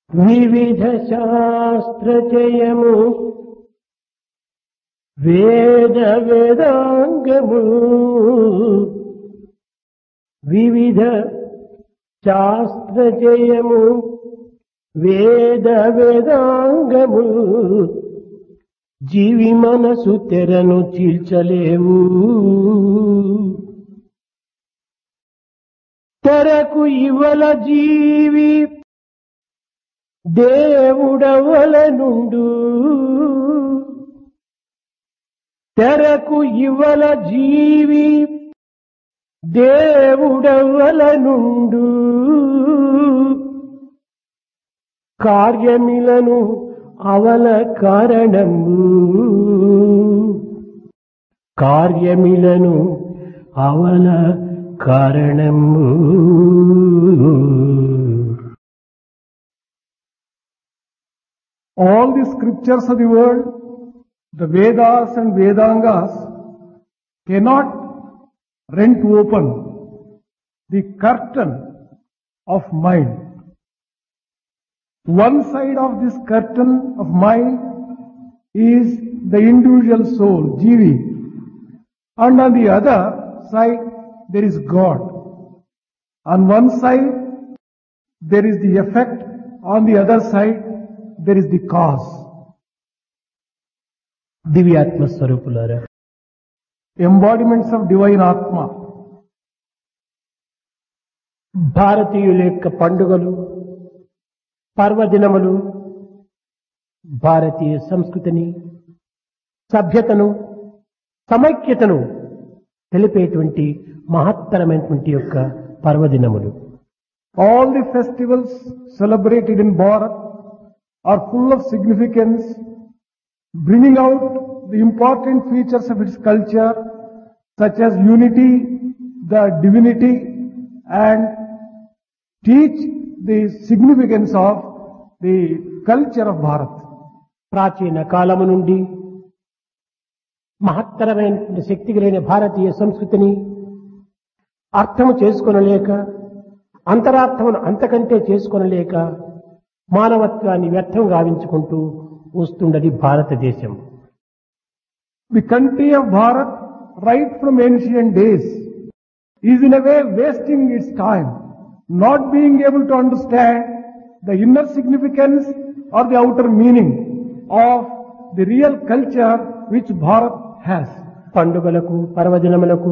వివిధ శాస్త్రచయము వేద వేదాంగము వివిధ శాస్త్రచయము వేద వేదాంగము జీవి మనసు తెరను చీల్చలేవు తెరకు ఇవల జీవి దేవుడవల నుండు తెరకు ఇవల జీవి దేవుడవల నుండు కార్యమిలను అవల కారణము కార్యమిలను అవల కారణము All the scriptures of the world, the Vedas and Vedangas cannot rent open the curtain of mind. One side of this curtain of mind is the individual soul, Jivi. And on the other side, there is God. On one side, there is the effect. On the other side, there is the cause. దివ్యాత్మ స్వరూపులారా Embodiments of divine Atma. భారతీయుల యొక్క పండుగలు పర్వదినములు భారతీయ సంస్కృతిని సభ్యతను సమైక్యతను తెలిపేటువంటి మహత్తరమైనటువంటి యొక్క పర్వదినములు All the festivals celebrated in Bharat are full of significance, bringing out the important features of its culture, such as unity, the divinity, and teach the significance of the culture of Bharat. ప్రాచీన కాలము నుండి మహత్తరమైనటువంటి శక్తి కలిగిన భారతీయ సంస్కృతిని అర్థము చేసుకొనలేక అంతరార్థమును అంతకంటే చేసుకొనలేక మానవత్వాన్ని వ్యర్థం గావించుకుంటూ వస్తున్నది భారతదేశం The country of Bharat, right from ancient days, is in a way wasting its time, not being able to understand the inner significance or the outer meaning of the real culture which Bharat has. పండుగలకు పర్వదినములకు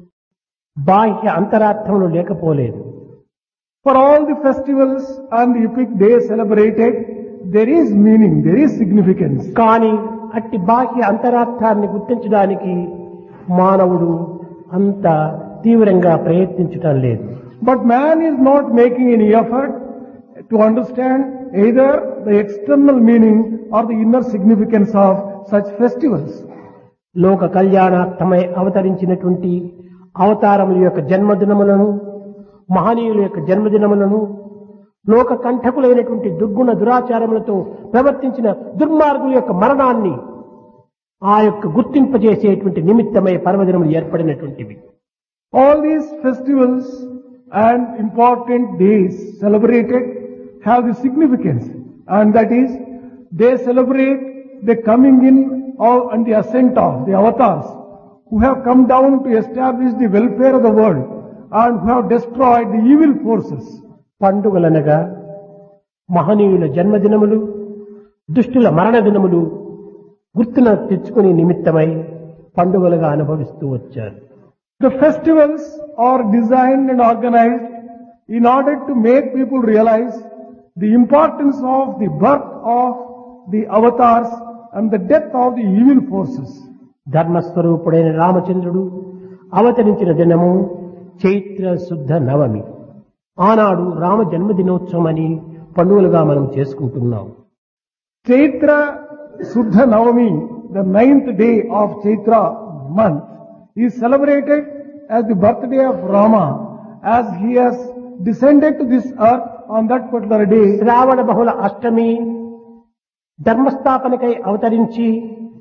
బాహ్య అంతరార్థములు లేకపోలేదు For all the festivals and the epic days celebrated, there is meaning, there is significance. కానీ అట్టి బాహ్య అంతరార్థాన్ని గుర్తించడానికి మానవుడు అంత తీవ్రంగా ప్రయత్నించటం లేదు But man is not making any effort to understand either the external meaning or the inner significance of such festivals. లోక కళ్యాణార్థమై అవతరించినటువంటి అవతారముల యొక్క జన్మదినములను మహనీయుల యొక్క జన్మదినములను లోక కంఠకులైనటువంటి దుర్గుణ దురాచారములతో ప్రవర్తించిన దుర్మార్గుల యొక్క మరణాన్ని ఆ యొక్క గుర్తింపజేసేటువంటి నిమిత్తమై పర్వదినములు ఏర్పడినటువంటివి All these festivals and important days celebrated have the significance and that is they celebrate the coming in of and the ascent of the avatars who have come down to establish the welfare of the world and who have destroyed the evil forces. పండుగలనగా మహనీయుల జన్మదినములు దుష్టుల మరణ దినములు గుర్తున తెచ్చుకునే నిమిత్తమై పండుగలుగా అనుభవిస్తూ వచ్చారు The festivals are designed and organized in order to make people realize the importance of the birth of the avatars and the death of the evil forces. ధర్మస్వరూపుడైన రామచంద్రుడు అవతరించిన దినము చైత్ర శుద్ధ నవమి ఆనాడు రామ జన్మదినోత్సవం అని పండుగలుగా మనం చేసుకుంటున్నాం Chaitra Suddha Navami, the ninth day of Chaitra month, is celebrated as the birthday of Rama as he has descended to this earth on that particular day. శ్రావణ బహుళ అష్టమి ధర్మస్థాపనకై అవతరించి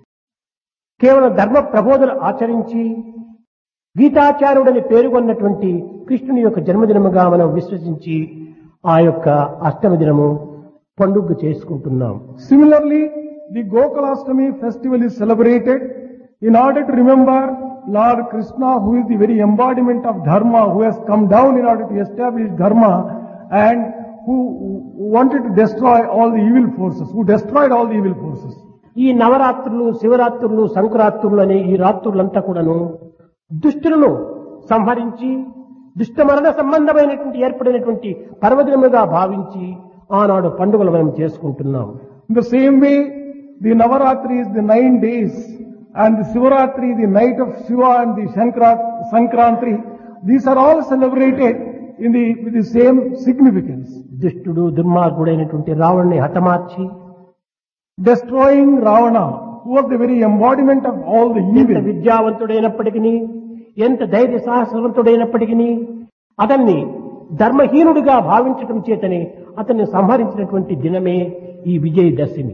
కేవలం ధర్మ ప్రబోధన ఆచరించి గీతాచార్యుడని పేరుకొన్నటువంటి కృష్ణుని యొక్క జన్మదినముగా మనం విశ్వసించి ఆ యొక్క అష్టమి దినము పండుగ చేసుకుంటున్నాం Similarly, the Gokulashtami festival is celebrated in order to remember Lord Krishna, who is the very embodiment of Dharma, who has come down in order to establish Dharma and who wanted to destroy all the evil forces, who destroyed all the evil forces. ఈ నవరాత్రులు శివరాత్రులు సంక్రాంతులు అనే ఈ రాత్రులంతా కూడాను దుష్టులను సంహరించి దుష్టమరణ సంబంధమైనటువంటి ఏర్పడినటువంటి పర్వదినముగా భావించి ఆనాడు పండుగలు మనం చేసుకుంటున్నాం In the same way, the Navaratri is the nine days and the Sivaratri, the night of Shiva and the Shankra- Sankrantri, these are all celebrated in the, with the same significance. దుష్టుడు దుర్మార్గుడైనటువంటి రావణ్ణి హతమార్చి Destroying Ravana, who was the very embodiment of all the ఎంత evil. విద్యావంతుడైనప్పటికీ ఎంత ధైర్య సాహసవంతుడైనప్పటికీ అతన్ని ధర్మహీనుడిగా భావించటం చేతనే అతన్ని సంహరించినటువంటి దినమే ఈ Vijayadashami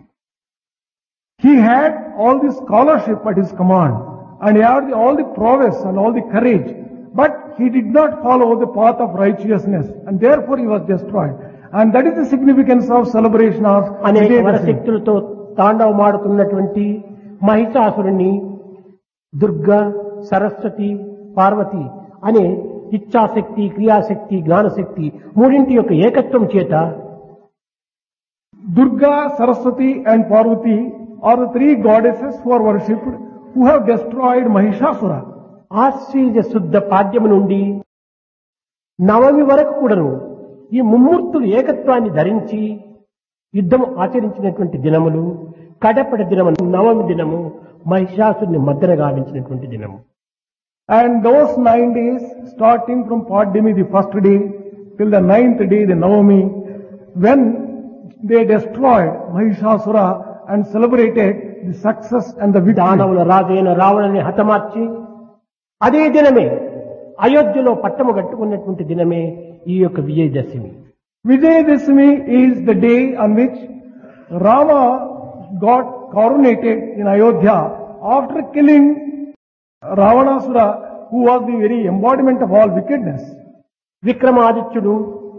He had all the scholarship at his command and he had the- all the prowess and all the courage, but he did not follow the path of righteousness and therefore he was destroyed. And that is the significance of celebration of అనేక Vijayadashami. వరశక్తులతో తాండవమాడుతున్నటువంటి మహిషాసురుణ్ణి Durga Saraswati Parvati అనే ఇచ్ఛాశక్తి క్రియాశక్తి జ్ఞానశక్తి మూడింటి యొక్క ఏకత్వం చేత Durga, Saraswati and Parvati are the three goddesses who are worshipped who have destroyed Mahishasura. ఆశ్వీజ శుద్ధ పాడ్యము నుండి నవమి వరకు కూడాను ఈ ముమ్మూర్తులు ఏకత్వాన్ని ధరించి యుద్ధం ఆచరించినటువంటి దినములు కడపటి దినము నవమి దినము మహిషాసుని మద్దన గావించినటువంటి దినము And those nine days, starting from Padimi, the first day, till the ninth day, the Navami, when they destroyed Mahishasura and celebrated the success and the victory. దానవుల రాజైన రావణుని హతమార్చి అదే దినమే అయోధ్యలో పట్టము కట్టుకున్నటువంటి దినమే ఈ యొక్క Vijayadashami Vijayadashami is the day on which Rama got coronated in Ayodhya after killing Ravanasura, who was the very embodiment of all wickedness. విక్రమాదిత్యుడు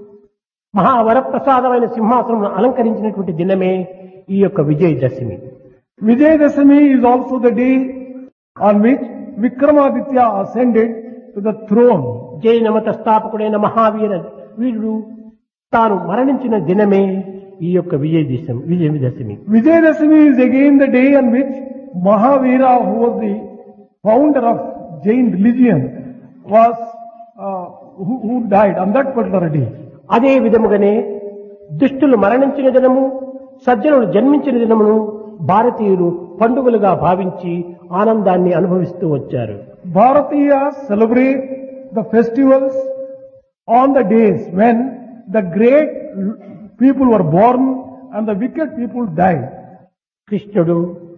మహావరప్రసాదమైన సింహాసనం అలంకరించినటువంటి దినమే ఈ యొక్క Vijayadashami Vijayadashami is also the day on which Vikramaditya ascended to the throne. జైన మత స్థాపకుడైన మహావీర వీరుడు తాను మరణించిన దినమే ఈ యొక్క Vijayadashami Vijayadashami Vijayadashami is again the day on which Mahavira, who was the founder of Jain religion, was uh, who, who died on that particular day. అదే విధముగానే దుష్టులు మరణించిన దినము సజ్జనులు జన్మించిన దినమును భారతీయులు పండుగలుగా భావించి ఆనందాన్ని అనుభవిస్తూ వచ్చారు Bharatiyas celebrate the festivals on the days when the great people were born and the wicked people died. కృష్ణుడు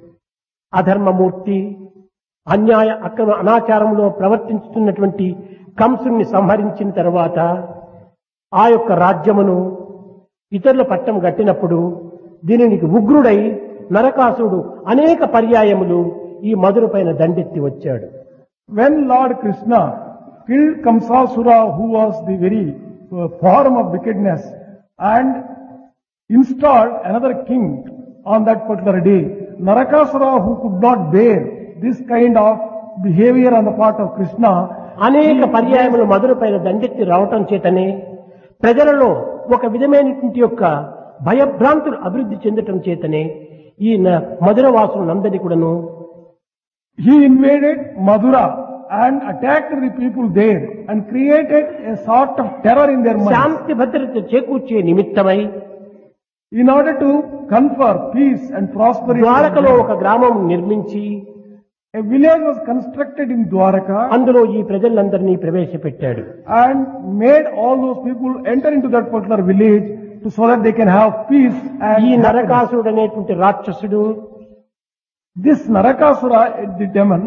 అధర్మమూర్తి అన్యాయ అక్రమ అనాచారంలో ప్రవర్తించుతున్నటువంటి కంసుని సంహరించిన తర్వాత ఆ యొక్క రాజ్యమును ఇతరుల పట్టం గట్టినప్పుడు దీనికి ఉగ్రుడై నరకాసుడు అనేక పర్యాయములు ఈ మధుర పైన దండెత్తి వచ్చాడు When Lord Krishna killed Kamsasura, who was the very uh, form of wickedness, and installed another king on that particular day, Narakasura, who could not bear this kind of behavior on the part of Krishna, అనేక పర్యాయములు మధుర పైన దండెత్తి రావటం చేతనే ప్రజలలో ఒక విధమైనటువంటి యొక్క భయభ్రాంతులు అభివృద్ధి చెందటం చేతనే ఈ న- మధుర వాసులందరినీ కూడాను he invaded Madura and attacked the people there and created a sort of terror in their minds. శాంతి భద్రత చేకూర్చే నిమిత్తమై In order to confer peace and prosperity, ద్వారకలో ఒక గ్రామం నిర్మించి a village was constructed in Dwaraka అందులో ఈ ప్రజలందరినీ ప్రవేశపెట్టాడు and made all those people enter into that particular village to, so that they can have peace and ఈ happiness. నరకాసుడు అనేటువంటి రాక్షసుడు This Narakasura, the demon,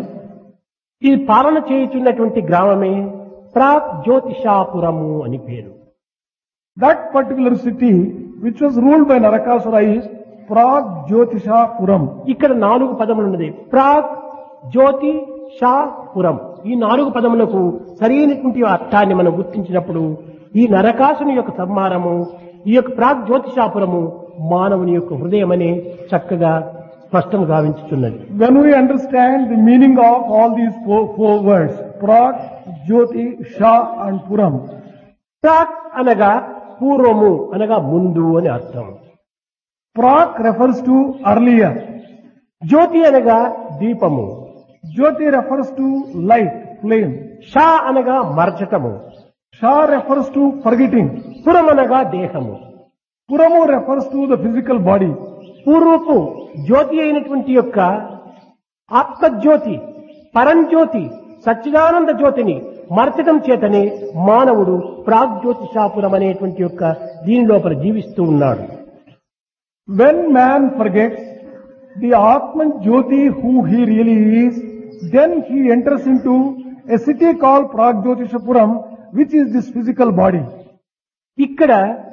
ఈ పాలన చేయుచున్నటువంటి గ్రామమే ప్రాక్ జ్యోతిషాపురము అని పేరు that particular city which was ruled by Narakasura is Prag Jyotishapuram. ఇక్కడ నాలుగు పదములు ఉన్నది ప్రాగ్ జ్యోతి షాపురం ఈ నాలుగు పదములకు సరైనటువంటి అర్థాన్ని మనం గుర్తించినప్పుడు ఈ నరకాసుని యొక్క సంహారము ఈ యొక్క ప్రాగ్ జ్యోతిషాపురము మానవుని యొక్క హృదయమనే చక్కగా స్పష్టం గావించుతున్నది When we understand the meaning of all these four, four words, Prak, Jyoti, Shah and Puram, ప్రాక్ అనగా పూర్వము అనగా ముందు అని అర్థం Prak refers to earlier, జ్యోతి అనగా దీపము Jyoti refers to light, flame, Shah అనగా మరచటము Shah refers to forgetting, పురం అనగా దేహము Puramu refers to the physical body. పూర్వపు జ్యోతి అయినటువంటి యొక్క ఆత్మజ్యోతి పరంజ్యోతి సచ్చిదానంద జ్యోతిని మరచటం చేతనే మానవుడు ప్రాగ్జ్యోతిషాపురం అనేటువంటి యొక్క దీని లోపల జీవిస్తూ ఉన్నాడు When man forgets the Atman Jyoti who he really is, then he enters into a city called Pragyotishapuram, which is this physical body. ఇక్కడ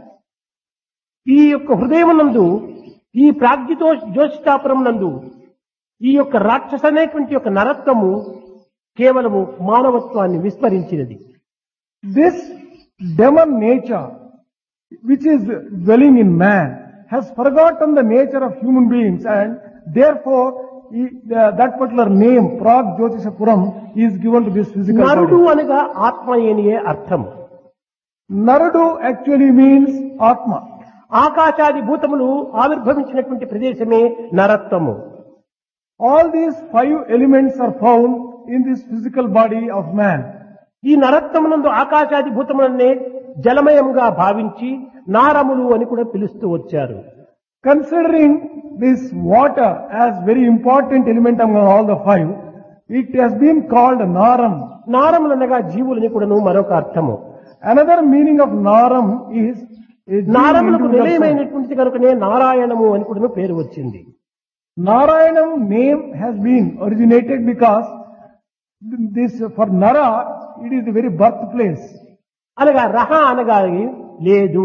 ఈ యొక్క హృదయమునందు ఈ ప్రాగ్జితో జ్యోతిషాపురం నందు ఈ యొక్క రాక్షస అనేటువంటి యొక్క నరత్వము కేవలము మానవత్వాన్ని విస్మరించినది This demon nature, which is dwelling in man, has forgotten the nature of human beings and therefore he, the, that particular name, Pragyotishapuram, is given to this physical నరుడు body. అనగా ఆత్మ అనియే అర్థం Naradu actually means Atma. ఆకాశాది భూతములు ఆవిర్భవించినటువంటి ప్రదేశమే నరత్వము All these five elements are found in this physical body of man. ఈ నరత్వమునందు ఆకాశాది భూతములనే జలమయముగా భావించి నారములు అని కూడా పిలుస్తూ వచ్చారు Considering this water as very important element among all the five, it has been called Naram. నారములు అనగా జీవులని కూడాను మరొక అర్థము Another meaning of Naram is a being నారములకు individual soul. నిలయమైనటువంటి కనుకనే నారాయణము అని కూడా పేరు వచ్చింది Narayanam name has been originated because this for Nara it is the very birthplace. అనగా రహ అనగా లేదు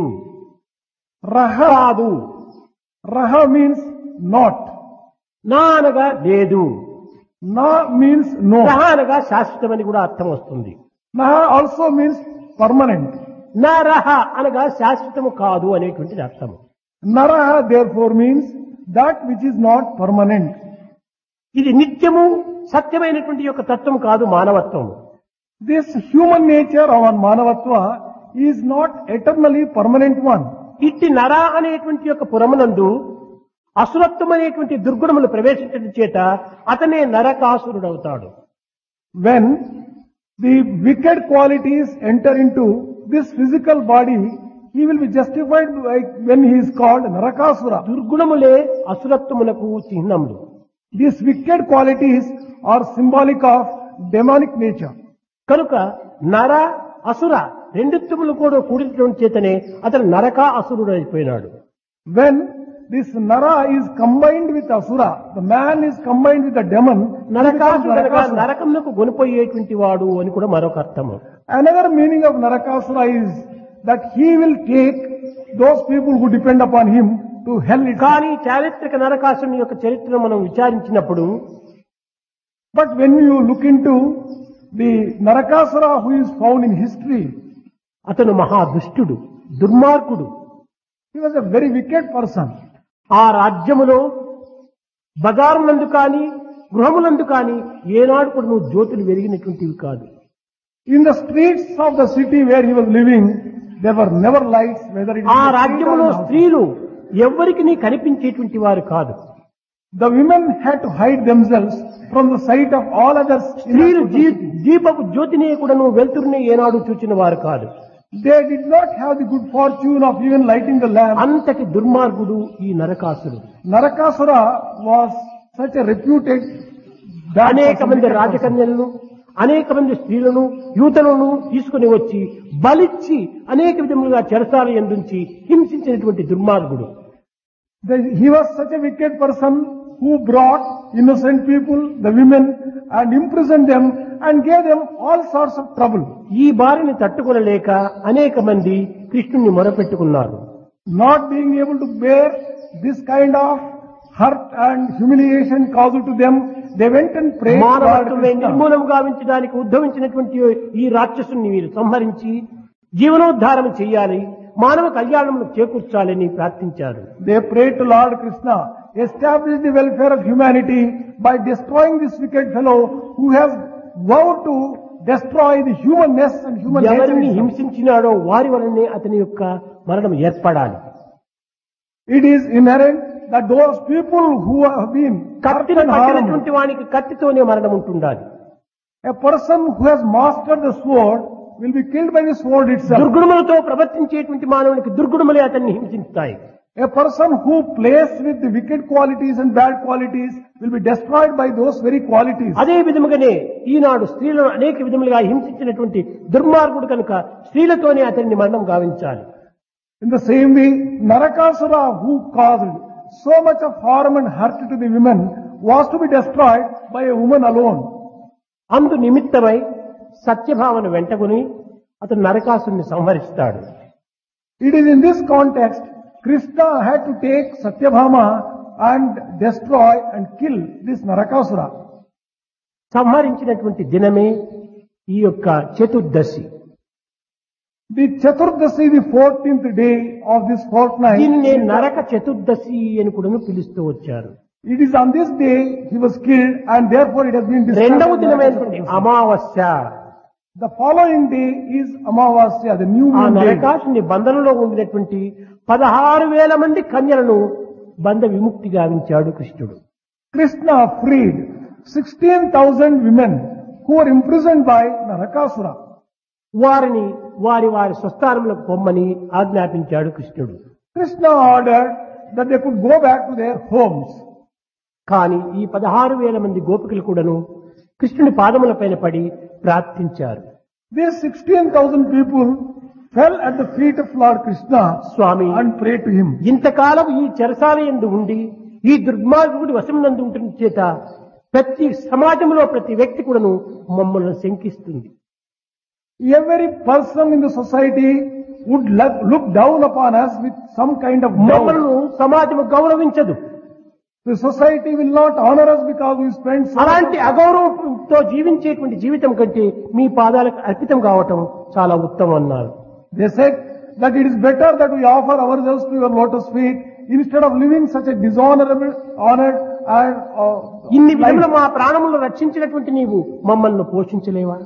Raha కాదు Raha means not. నా అనగా లేదు Na means no. రహ అనగా శాశ్వతమని కూడా అర్థం వస్తుంది Naha also means permanent. నా రహ అనగా శాశ్వతము కాదు అనేటువంటిది అర్థము Naraha therefore means that which is not permanent. ఇది నిత్యము సత్యమైనటువంటి యొక్క తత్వం కాదు మానవత్వం This human nature of Manavatva is not eternally permanent one. ఇట్టి నర అనేటువంటి యొక్క పురమునందు అసురత్వం అనేటువంటి దుర్గుణములు ప్రవేశించడం చేత అతనే నరకాసురుడవుతాడు When the wicked qualities enter into this physical body, he will be justified by when he is called Narakasura. దుర్గుణములే అసురత్వములకు చిహ్నములు These wicked qualities are symbolic of demonic nature. కనుక నర అసుర రెండిత్వములు కూడా కూడినటువంటి చేతనే అతను నరక అసురుడు అయిపోయినాడు When this Nara is combined with Asura, the man is combined with the demon, he becomes నరకాసురుడు అనగా Narakasura. నరకమునకు కొనిపోయేటువంటి వాడు అని కూడా మరొక అర్థము Another meaning of Narakasura is that he will take those people who depend upon him to hell itself. కానీ చారిత్రక నరకాసుని యొక్క చరిత్రను మనం విచారించినప్పుడు But when you look into the Narakasura who is found in history, అతను మహా దుష్టుడు దుర్మార్గుడు he was a very wicked person. ఆ రాజ్యములో బజారునందు కాని గృహములందు కాని ఏనాడు కూడా నువ్వు జ్యోతులు వెలిగినటువంటివి కాదు In the streets of the city where he was living, there were never lights, whether it is ఆ in the street or రాజ్యములో in the house. స్త్రీలు ఎవ్వరికి నీ కనిపించేటువంటి వారు కాదు The women had to hide themselves from the sight of all others. in స్త్రీలు that జీ- city. దీపపు జ్యోతిని కూడా నువ్వు వెళ్తురునే ఏనాడు చూచిన వారు కాదు They did not have the good fortune of even lighting the lamp. అంతటి దుర్మార్గుడు ఈ నరకాసురుడు Narakasura was such a reputed bad అనేక person, మంది wicked person. రాజకన్యలను అనేక మంది స్త్రీలను యూతలను తీసుకుని వచ్చి బలిచ్చి అనేక విధములుగా చెరసాల ఎందుంచి హింసించినటువంటి దుర్మార్గుడు The- he was such a wicked person who brought innocent people, the women, and imprisoned them and gave them all sorts of trouble. ఈ బారిని తట్టుకొనలేక అనేక మంది కృష్ణుణ్ణి మొరపెట్టుకున్నారు Not being able to bear this kind of hurt and humiliation caused to them, they went and prayed to Lord మానవత్వమే Krishna. నిర్మూలం గావించడానికి ఉద్భవించినటువంటి ఈ రాక్షసుని మీరు సంహరించి జీవనోద్ధారం చెయ్యాలి మానవ కళ్యాణమును చేకూర్చాలని ప్రార్థించారు They prayed to Lord Krishna, establish the welfare of humanity by destroying this wicked fellow who has vowed to destroy the humanness and human nature. ఎవరిని itself. హింసించినాడో వారి వలనే అతని యొక్క మరణం ఏర్పడాలి It is inherent that those people who have been hurt కత్తిని and harmed, పట్టినటువంటి వానికి కత్తితోనే మరణం ఉంటుండాలి a person who has mastered the sword will be killed by the sword itself. దుర్గుణములతో ప్రవర్తించేటువంటి మానవునికి దుర్గుణములే అతన్ని హింసిస్తాయి A person who plays with the wicked qualities and bad qualities will be destroyed by those very qualities. అదే విధముగానే ఈనాడు స్త్రీలను అనేక విధములుగా హింసించినటువంటి దుర్మార్గుడు కనుక స్త్రీలతోనే అతన్ని మరణం గావించాలి In the same way, Narakasura who caused so much of harm and hurt to the women was to be destroyed by a woman alone. అందు నిమిత్తమై సత్యభావన వెంటకుని అతను నరకాసుని సంహరిస్తాడు It is in this context Krishna had to take Satyabhama and destroy and kill this Narakasura. సంహరించినటువంటి దినమే ఈ యొక్క చతుర్దశి The Chaturdasi, the 14th day of this fortnight, దీనిని నరక చతుర్దశి అని కూడా పిలుస్తూ వచ్చారు it is on this day he was killed and therefore it has been described రెండవ as దినమైనటువంటి Narakasura. అమావాస్య The following day is Amavasya, the new ఆ moon day. నరకాసుని బంధనంలో ఉండినటువంటి పదహారు వేల మంది కన్యలను బంధ విముక్తి గావించాడు కృష్ణుడు Krishna freed 16,000 women who were imprisoned by Narakasura. వారిని వారి వారి స్వస్థానములకు పొమ్మని ఆజ్ఞాపించాడు కృష్ణుడు Krishna ordered that they could go back to their homes. కానీ ఈ పదహారు వేల మంది గోపికలు కూడాను కృష్ణుని పాదములపైన పడి ప్రార్థించారు These 16,000 people fell at the feet of Lord Krishna Swamy and prayed to him. ఇంతకాలం ఈ చెరసాల ఎందు ఉండి ఈ దుర్మార్గుడి వశమునందు ఉంటున్న చేత ప్రతి సమాజంలో ప్రతి వ్యక్తి కూడాను మమ్మల్ని శంకిస్తుంది Every person in the society would lo- look down upon us with some kind of doubt. మమ్మల్ని సమాజము గౌరవించదు The society will not honor us because we spend so much అలాంటి అగౌరవంతో జీవించేటువంటి జీవితం కంటే మీ పాదాలకు అర్పితం కావటం చాలా ఉత్తమం అన్నారు They said that it is better that we offer ourselves to your lotus feet instead of living such a dishonorable, honored and uh, ఇన్ని విధముల life. మా ప్రాణములను రక్షించినటువంటి నీవు మమ్మల్ని పోషించలేవా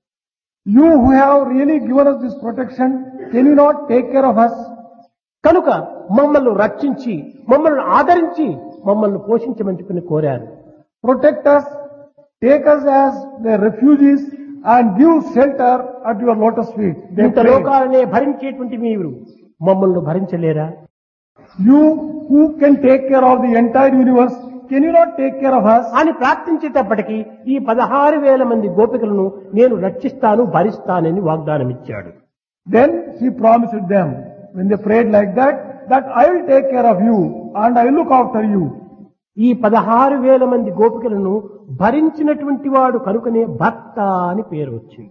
You who have really given us this protection, can you not take care of us? కనుక మమ్మల్ని రక్షించి మమ్మల్ని ఆదరించి మమ్మల్ని పోషించమని చెప్పని కోరారు Protect us, take us as the refugees and give shelter at your lotus feet. They ఇంత prayed. లోకాలనే భరించేటువంటి మీరు మమ్మల్ని భరించలేరా You who can take care of the entire universe, can you not take care of us? అని ప్రార్థించేటప్పటికీ ఈ పదహారు వేల మంది గోపికలను నేను రక్షిస్తాను భరిస్తానని వాగ్దానం ఇచ్చాడు Then he promised them, when they prayed like that, that I will take care of you and I will look after you. ఈ పదహారు వేల మంది గోపికలను భరించినటువంటి వాడు కనుకనే భర్త అని పేరు వచ్చింది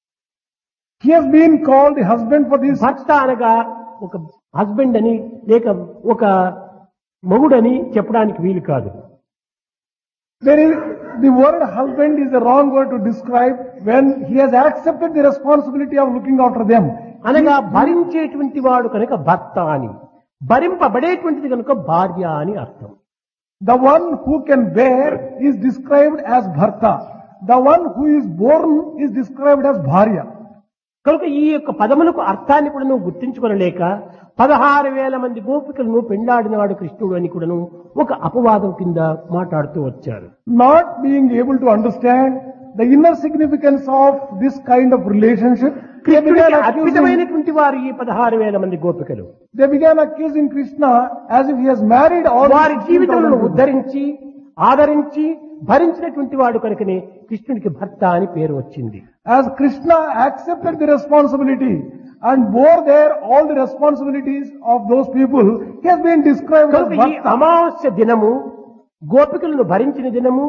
He has been called the husband for this. భర్త అనగా ఒక హస్బెండ్ అని లేక ఒక మొగుడని చెప్పడానికి వీలు కాదు There is, the word husband is the wrong word to describe when he has accepted the responsibility of looking after them. అనగా భరించేటువంటి వాడు కనుక భర్త అని భరింపబడేటువంటిది కనుక భార్య అని అర్థం The one who can bear is described as Bharta. The one who is born is described as Bharya. కనుక ఈ యొక్క పదములకు అర్థాన్ని కూడా నువ్వు గుర్తించుకొనలేక పదహారు వేల మంది గోపికలను పెండాడినవాడు కృష్ణుడు అని కూడాను ఒక అపవాదం కింద మాట్లాడుతూ వచ్చారు Not being able to understand the inner significance of this kind of relationship, they began కృష్ణుడికి accusing, అద్భుతమైనటువంటి వారు ఈ పదహారు వేల మంది గోపికలు they began accusing Krishna as if he has married all వారి these జీవితములను 16,000 people. ఉద్ధరించి ఆదరించి భరించినటువంటి వాడు కనుకనే కృష్ణుడికి భర్త అని పేరు వచ్చింది As Krishna accepted the responsibility and bore there all the responsibilities of those people, he has been described as కనుక ఈ Bharta. అమావాస్య దినము గోపికలను భరించిన దినము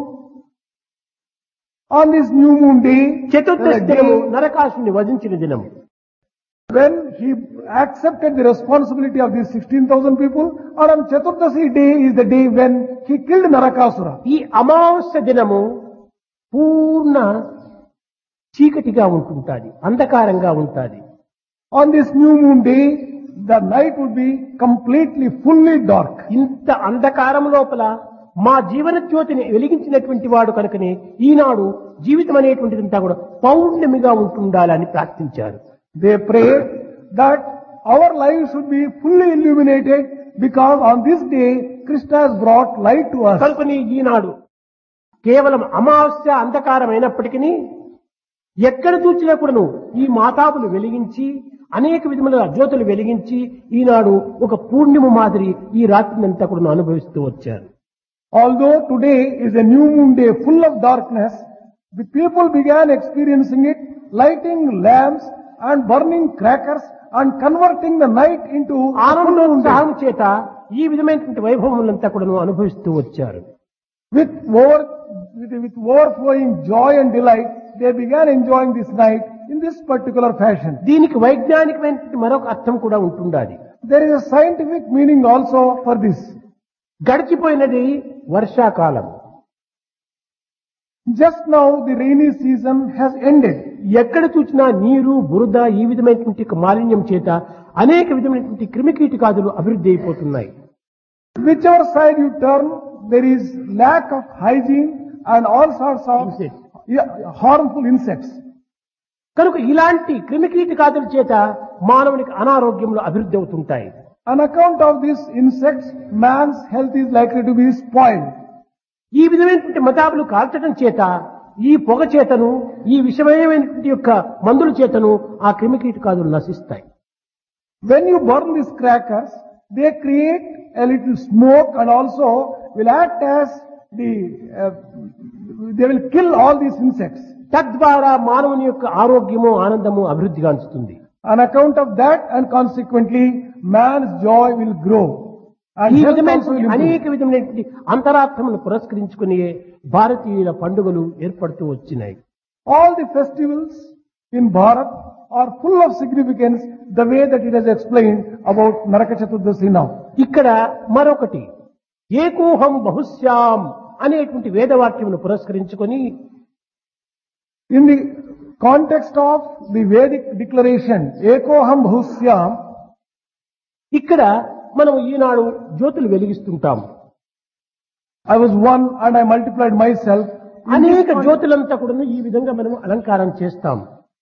On this new moon day, Chaturdashi the దినము day నరకాసుని వధించిన దినము when he accepted the responsibility of these 16,000 people, and on Chaturdasi day is the day when he killed Narakasura. ఈ అమావాస్య దినము పూర్ణ చీకటిగా ఉంటుంటాది అంధకారంగా ఉంటాది On this new moon day, the night would be completely, fully dark. ఇంత అంధకారం లోపల మా జీవన జ్యోతిని వెలిగించినటువంటి వాడు కనుకనే ఈనాడు జీవితం అనేటువంటిదంతా కూడా పౌర్ణమిగా ఉంటుండాలని ప్రార్థించారు They prayed that our lives should be fully illuminated because on this day Krishna has brought light to us. కనుకని ఈనాడు కేవలం అమావాస్య అంధకారం అయినప్పటికీ ఎక్కడ చూసినా కూడాను ఈ మాతాపులు వెలిగించి అనేక విధముల జ్యోతులు వెలిగించి ఈనాడు ఒక పూర్ణిమ మాదిరి ఈ రాత్రినంతా కూడా అనుభవిస్తూ వచ్చారు Although today is a new moon day full of darkness, the people began experiencing it, lighting lamps and burning crackers and converting the night into a full moon day. ఆనందోత్సాహం చేత ఈ విధమైనటువంటి వైభవములంతా కూడా అనుభవిస్తూ వచ్చారు With, over, with, with overflowing joy and delight, they began enjoying this night in this particular fashion. దీనికి వైజ్ఞానికమైనటువంటి మరొక అర్థం కూడా ఉంటుండాలి There is a scientific meaning also for this. గడిచిపోయినది వర్షాకాలం Just now the rainy season has ended. ఎక్కడ చూసినా నీరు బురద ఈ విధమైనటువంటి ఒక మాలిన్యం చేత అనేక విధమైనటువంటి క్రిమికీటకాదులు అభివృద్ధి అయిపోతున్నాయి Whichever side you turn, there is lack of hygiene and all sorts of Insects. yeah, harmful insects. కనుక ఇలాంటి క్రిమికీటకాదుల చేత మానవునికి అనారోగ్యములు అభివృద్ధి అవుతుంటాయి On account of these insects, man's health is likely to be spoiled. ఈ విధమైనటువంటి మతాబులు కాల్చడం చేత ఈ పొగ చేతను ఈ విషమయమైనటువంటి యొక్క మందుల చేతను ఆ క్రిమికీటకాదులు నశిస్తాయి When you burn these crackers, they create a little smoke and also will act as the, uh, they will kill all these insects. తద్వారా మానవుని యొక్క ఆరోగ్యము ఆనందము అభివృద్ధి గాంచుతుంది On account of that and consequently man's joy will grow. And ఈ health also will విధమైనటువంటి improve. అనేక విధమైనటువంటి అంతరార్థములను పురస్కరించుకుని భారతీయుల పండుగలు ఏర్పడుతూ వచ్చినాయి All the festivals in Bharat are full of significance the way that it has explained about Naraka Chaturdasi now. ఇక్కడ మరొకటి ఏకోహం బహుశ్యాం అనేటువంటి వేదవాక్యమును పురస్కరించుకొని In the context of the Vedic declaration, Ekoham Bhusyam, ఇక్కడ మనం ఈనాడు జ్యోతులు వెలిగిస్తుంటాం I was one and I multiplied myself. In అనేక this con- జ్యోతులంతా కూడా ఈ విధంగా మనం అలంకారం చేస్తాం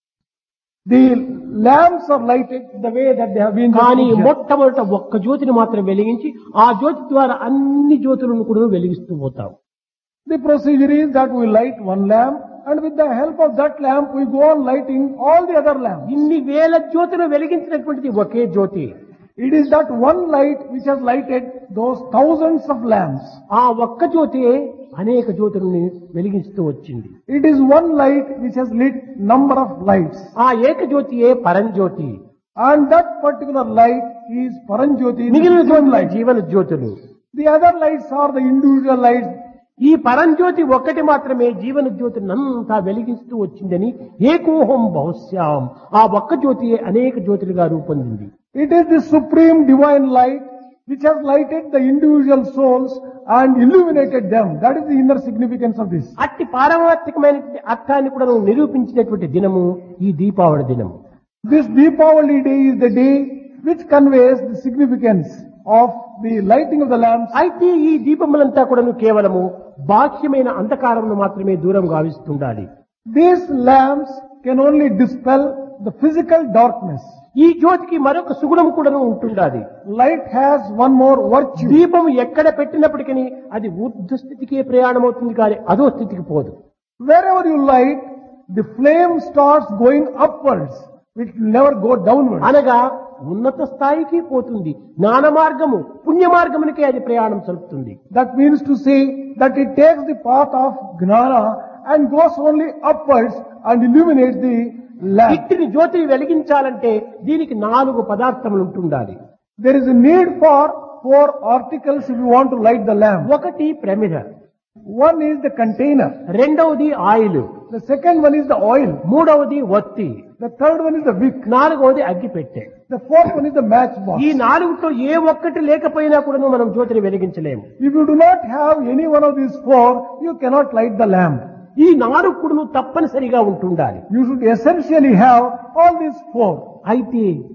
the lamps are lighted the way that they have been. just కానీ mentioned. మొట్టమొదట ఒక్క జ్యోతిని మాత్రం వెలిగించి ఆ జ్యోతి ద్వారా అన్ని జ్యోతులను కూడా వెలిగిస్తూ పోతాం The procedure is that we light one lamp and with the help of that lamp we go on lighting all the other lamps. ఇన్ని వేల జ్యోతులు వెలిగించినటువంటిది ఒకే జ్యోతి It is that one light which has lighted those thousands of lamps. ఆ ఒక్క జ్యోతి అనేక జ్యోతులని వెలిగిస్తూ వచ్చింది It is one light which has lit number of lights. ఆ ఏక జ్యోతియే పరంజ్యోతి And that particular light is Paranjyoti. the మిగిలిన supreme జ్యోతులు light. జీవన జ్యోతులు The other lights are the individual lights. ఈ పరంజ్యోతి ఒక్కటి మాత్రమే జీవన జ్యోతిని అంతా వెలిగిస్తూ వచ్చిందని ఏకోహం బహుశ్యాం ఆ ఒక్క జ్యోతియే అనేక జ్యోతులుగా రూపొందింది It is the supreme divine light which has lighted the individual souls and illuminated them. That is the inner significance of this. అట్టి పారమార్థికమైన అర్థాన్ని కూడా నువ్వు నిరూపించినటువంటి దినము ఈ దీపావళి దినము This Deepavali day is the day which conveys the significance of the lighting of the lamps. అయితే ఈ దీపములంతా కూడా కేవలము బాహ్యమైన అంధకారమును మాత్రమే దూరం గావిస్తుండాలి These lamps can only dispel the physical darkness. ఈ జ్యోతికి మరొక సుగుణం కూడా ఉంటుండాలి Light has one more virtue. దీపం ఎక్కడ పెట్టినప్పటికీ అది ఊర్ధ స్థితికే ప్రయాణం అవుతుంది కానీ అదో స్థితికి పోదు Wherever you light, the flame starts going upwards, which will never go downwards. అనగా ఉన్నత స్థాయికి పోతుంది జ్ఞాన మార్గము పుణ్య మార్గమునికే అది ప్రయాణం సలుపుతుంది That means to say that it takes the path of gnana and goes only upwards and illuminates the lamp. ఇట్టిని జ్యోతిని వెలిగించాలంటే దీనికి నాలుగు పదార్థములు ఉంటుండాలి There is a need for four articles if you want to light the lamp. ఒకటి ప్రమిద One is the container. రెండవది oil The second one is the oil. మూడవది ఒత్తి The third one is the wick. నాలుగవది అగ్గిపెట్టె The fourth one is the matchbox. ఈ నాలుగుతో ఏ ఒక్కటి లేకపోయినా కూడా మనం జ్యోతిని వెలిగించలేము If you do not have any one of these four, you cannot light the lamp. ఈ నాలుగు కూడా తప్పనిసరిగా ఉంటుండాలి You should essentially have all these four. అయితే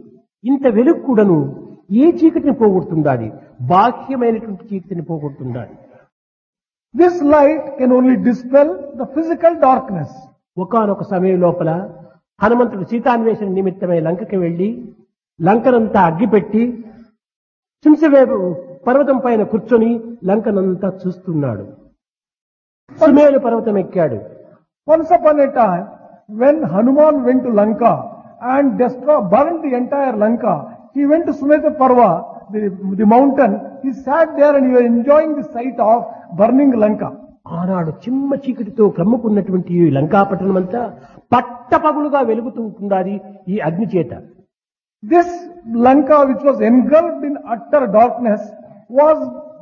ఇంత వెలుగు కూడాను ఏ చీకటిని పోగొడుతుండాలి బాహ్యమైనటువంటి చీకటిని పోగొడుతుండాలి This light can only dispel the physical darkness. ఒకానొక సమయం లోపల హనుమంతుడు సీతాన్వేషణ నిమిత్తమై లంకకి వెళ్లి లంకనంతా అగ్గిపెట్టి సింసవేపు పర్వతం పైన కూర్చొని లంకనంతా చూస్తున్నాడు సుమేలు పర్వతం ఎక్కాడు Once upon a time, when Hanuman went to Lanka and destroy, burned the entire Lanka, he went to Sumeta Parva, the, the mountain. He sat there and he was enjoying the sight of burning Lanka. ఆనాడు చిమ్మ చీకటితో కమ్ముకున్నటువంటి ఈ లంకాపట్టణం అంతా పట్టపగులుగా వెలుగుతూ ఉంటున్నది ఈ అగ్ని చేత This Lanka, which was engulfed in utter darkness, was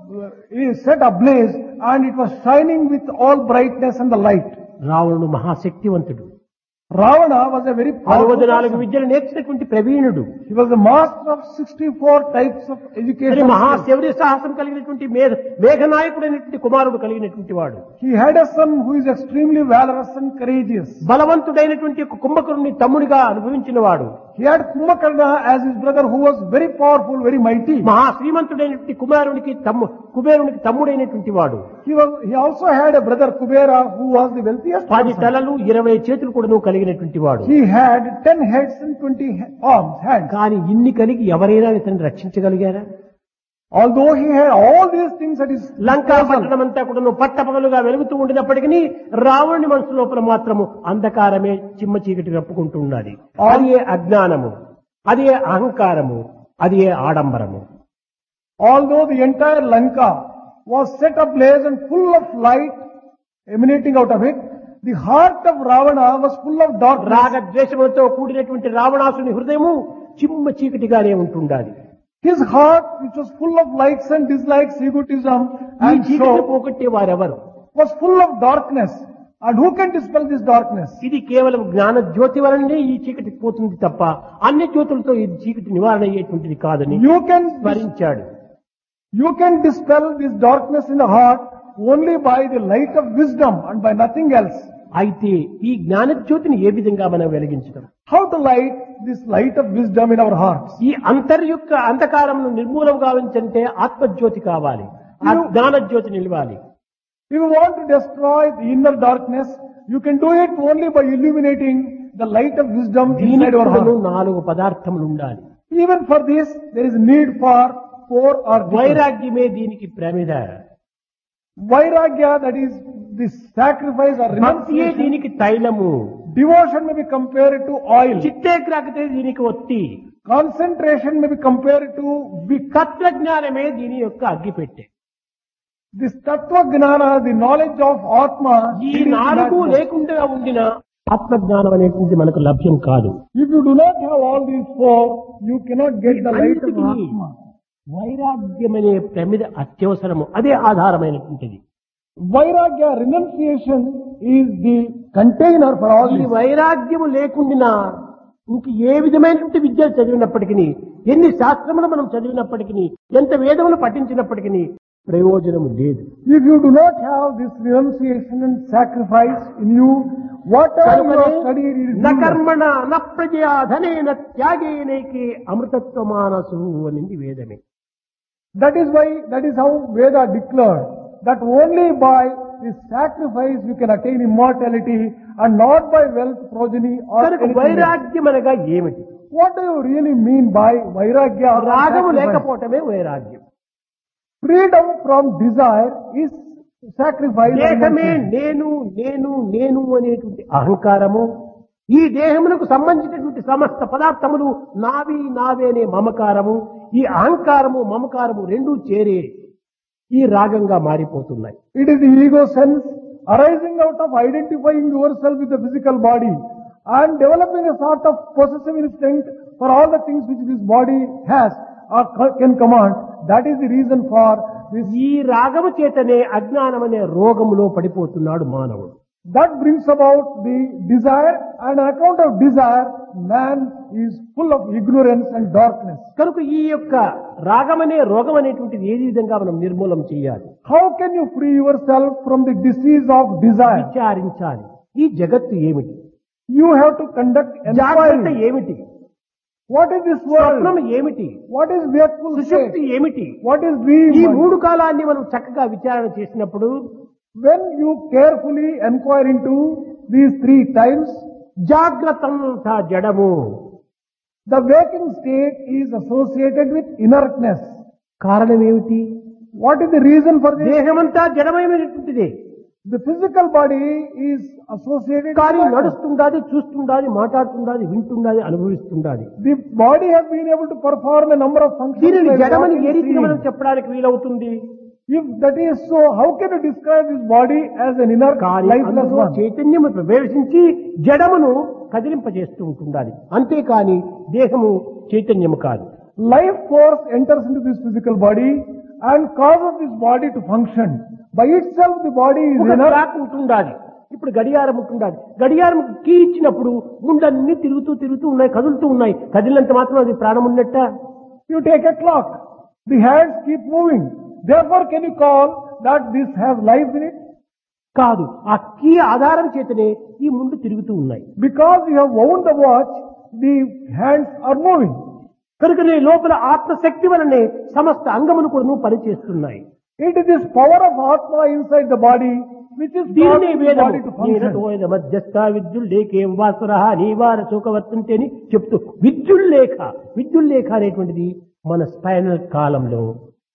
uh, set ablaze and it was shining with all brightness and the light. రావణుడు మహాశక్తివంతుడు Ravana was a very అరవై powerful నాలుగు person. విద్యలు నేర్చినటువంటి ప్రవీణుడు He was the master of 64 types of మరి education. మహాశౌర్య సాహసం కలిగినటువంటి మేఘ మేఘనాయకుడైనటువంటి కుమారుడు కలిగినటువంటి వాడు He had a son who is extremely valorous and courageous. బలవంతుడైనటువంటి ఒక కుంభకరుణ్ణి తమ్ముడిగా అనుభవించిన వాడు He had Kumbhakarna as his brother who was very powerful, very mighty. మహా శ్రీమంతుడైనటువంటి కుమారునికి తమ్ము కుబేరునికి తమ్ముడైనటువంటి వాడు He was, he also had a brother Kubera who was the wealthiest పది person. తలలు ఇరవై చేతులు కూడా కలిగినటువంటి వాడు He had 10 heads and 20 he- arms, hands. కానీ ఇన్ని కలిగి ఎవరైనా ఇతన్ని రక్షించగలిగారా Although he had all these things at his Lanka disposal, పట్టణం అంతా కూడా పట్టపగలుగా వెలుగుతూ ఉండినప్పటికీ రావణుని మనసు లోపల మాత్రము అంధకారమే చిమ్మ చీకటి కప్పుకుంటూ ఉన్నది అది ఏ అజ్ఞానము అది ఏ అహంకారము అది ఏ ఆడంబరము although the entire Lanka was set ablaze and full of light emanating out of it, the heart of Ravana was full of darkness. రాగద్వేషములతో కూడినటువంటి రావణాసుని హృదయము చిమ్మ చీకటిగానే ఉంటుండాలి His heart, which was full of likes and dislikes, egotism ఈ and చీకటిని show, పోగొట్టే వారెవరు was full of darkness. And who can dispel this darkness? ఇది కేవలం జ్ఞాన జ్యోతి వలనే ఈ చీకటి పోతుంది తప్ప అన్ని జ్యోతులతో ఈ చీకటి నివారణ అయ్యేటువంటిది కాదని You can, స్మరించాడు you can dispel this darkness in the heart only by the light of wisdom and by nothing else. అయితే ఈ జ్ఞాన జ్యోతిని ఏ విధంగా మనం వెలిగించడం How to light this light of wisdom in our hearts? ఈ అంతర్ యొక్క అంధకారమును నిర్మూలం గావించంటే ఆత్మజ్యోతి కావాలి ఆ జ్ఞాన జ్యోతి నిలవాలి If you want to destroy the inner darkness, you can do it only by illuminating the light of wisdom inside దీనికి our కూడాను heart. నాలుగు పదార్థములు ఉండాలి Even for this, there is need for four or different. వైరాగ్యమే దీనికి ప్రమిద Vairagya, that is the sacrifice or భక్తియే renunciation. దీనికి తైలము Devotion may be compared to oil. చిత్తేగ్రాకతే దీనికి ఒత్తి Concentration may be compared to wick. తత్వజ్ఞానమే దీని యొక్క అగ్గిపెట్టె This tattva gnana, the knowledge of Atma, ఈ it is నాలుగు not- లేకుండా ఉండిన ఆత్మజ్ఞానం అనేటువంటి మనకు లభ్యం కాదు if you do not have all these four, you cannot get the light of అన్నిటికీ Atma. వైరాగ్యం అనే ప్రమిద అత్యవసరము అదే ఆధారమైనటువంటిది Vairagya renunciation is the container for all ఈ this. వైరాగ్యము లేకుండా ఇంక ఏ విధమైనటువంటి విద్యలు చదివినప్పటికీ ఎన్ని శాస్త్రములు మనం చదివినప్పటికీ ఎంత వేదములు పఠించినప్పటికీ ప్రయోజనము లేదు If you do not have this renunciation and sacrifice in you, whatever you have studied it is న useless. కర్మణ న ప్రజయా ధనేన త్యాగేనైకే అమృతత్వ మానసు అనింది వేదమే That is why, that is how Veda declared that only by this sacrifice you can attain immortality and not by wealth, progeny or కనుక anything else. వైరాగ్యం అనగా ఏమిటి What do you really mean by Vairagya or రాగము sacrifice? లేకపోవటమే వైరాగ్యం Freedom from desire is sacrifice. or దేహమే renunciation. నేను నేను నేను అనేటువంటి అహంకారము ఈ దేహమునకు సంబంధించినటువంటి సమస్త పదార్థములు నావి నావే అనే మమకారము ఈ అహంకారము మమకారము రెండూ చేరే ఈ రాగంగా మారిపోతున్నాయి It is the ego sense arising out of identifying yourself with the physical body and developing a sort of possessive instinct for all the things which this body has or ca- can command. That is the reason for this. ఈ రాగము చేతనే అజ్ఞానం అనే రోగములో పడిపోతున్నాడు మానవుడు That brings about the desire and on account of desire, man is full of ignorance and darkness. కనుక ఈ యొక్క రాగమనే రోగం అనేటువంటిది ఏ విధంగా మనం నిర్మూలం చేయాలి How can you free yourself from the disease of desire? విచారించాలి ఈ జగత్తు ఏమిటి You have to conduct జాగ్రత్త inquiry. ఏమిటి What is this స్వప్నం world? ఏమిటి What is wakeful సుశక్తి state? ఏమిటి What is ఈ dream? మూడు కాలాన్ని మనం చక్కగా విచారణ చేసినప్పుడు When you carefully inquire into these three times, జాగ్రత్త జడము the waking state is associated with inertness. కారణం ఏమిటి What is the reason for this? దేహమంతా జడమయమైనటువంటిది The physical body is associated కానీ with inertness. నడుస్తుండాది చూస్తుండాది మాట్లాడుతుండాది వింటుండాది అనుభవిస్తుండాది The body has been able to perform a number of functions. దీనిని like జడమని walking, ఏ రీతిగా మనం seeing. చెప్పడానికి వీలవుతుంది If that is so, how can you describe this body as an inert, కానీ lifeless అందులో one? చైతన్యము ప్రవేశించి జడమును కదిలింపజేస్తూ ఉంటుండాలి అంతేకాని దేహము చైతన్యము కాదు Life force enters into this physical body and causes this body to function. By itself, the body is ఒక inert. ట్రాక్ ఉంటుండాలి ఇప్పుడు గడియారం ఉంటుండాలి గడియారం కీ ఇచ్చినప్పుడు ముందన్నీ తిరుగుతూ తిరుగుతూ ఉన్నాయి కదులుతూ ఉన్నాయి కదిలినంత మాత్రం అది ప్రాణం ఉన్నట్ట You take a clock. The hands keep moving. Therefore, can you call that this has life in it? కాదు ఆ కీ ఆధారం చేతనే ఈ ముందు తిరుగుతూ ఉన్నాయి Because you have wound the watch, the hands are moving. కనుకనే లోపల ఆత్మశక్తి వలనే సమస్త అంగములు కూడా పనిచేస్తున్నాయి It is this power of Atma inside the body which is దీనినే causing the వేదము body to function. నీరటోయన మధ్యస్థ విద్యుల్లేఖేం వాసుర నీవార సుఖవర్తంతే అని చెప్తూ విద్యుల్లేఖ విద్యుల్లేఖ అనేటువంటిది మన స్పైనల్ కాలంలో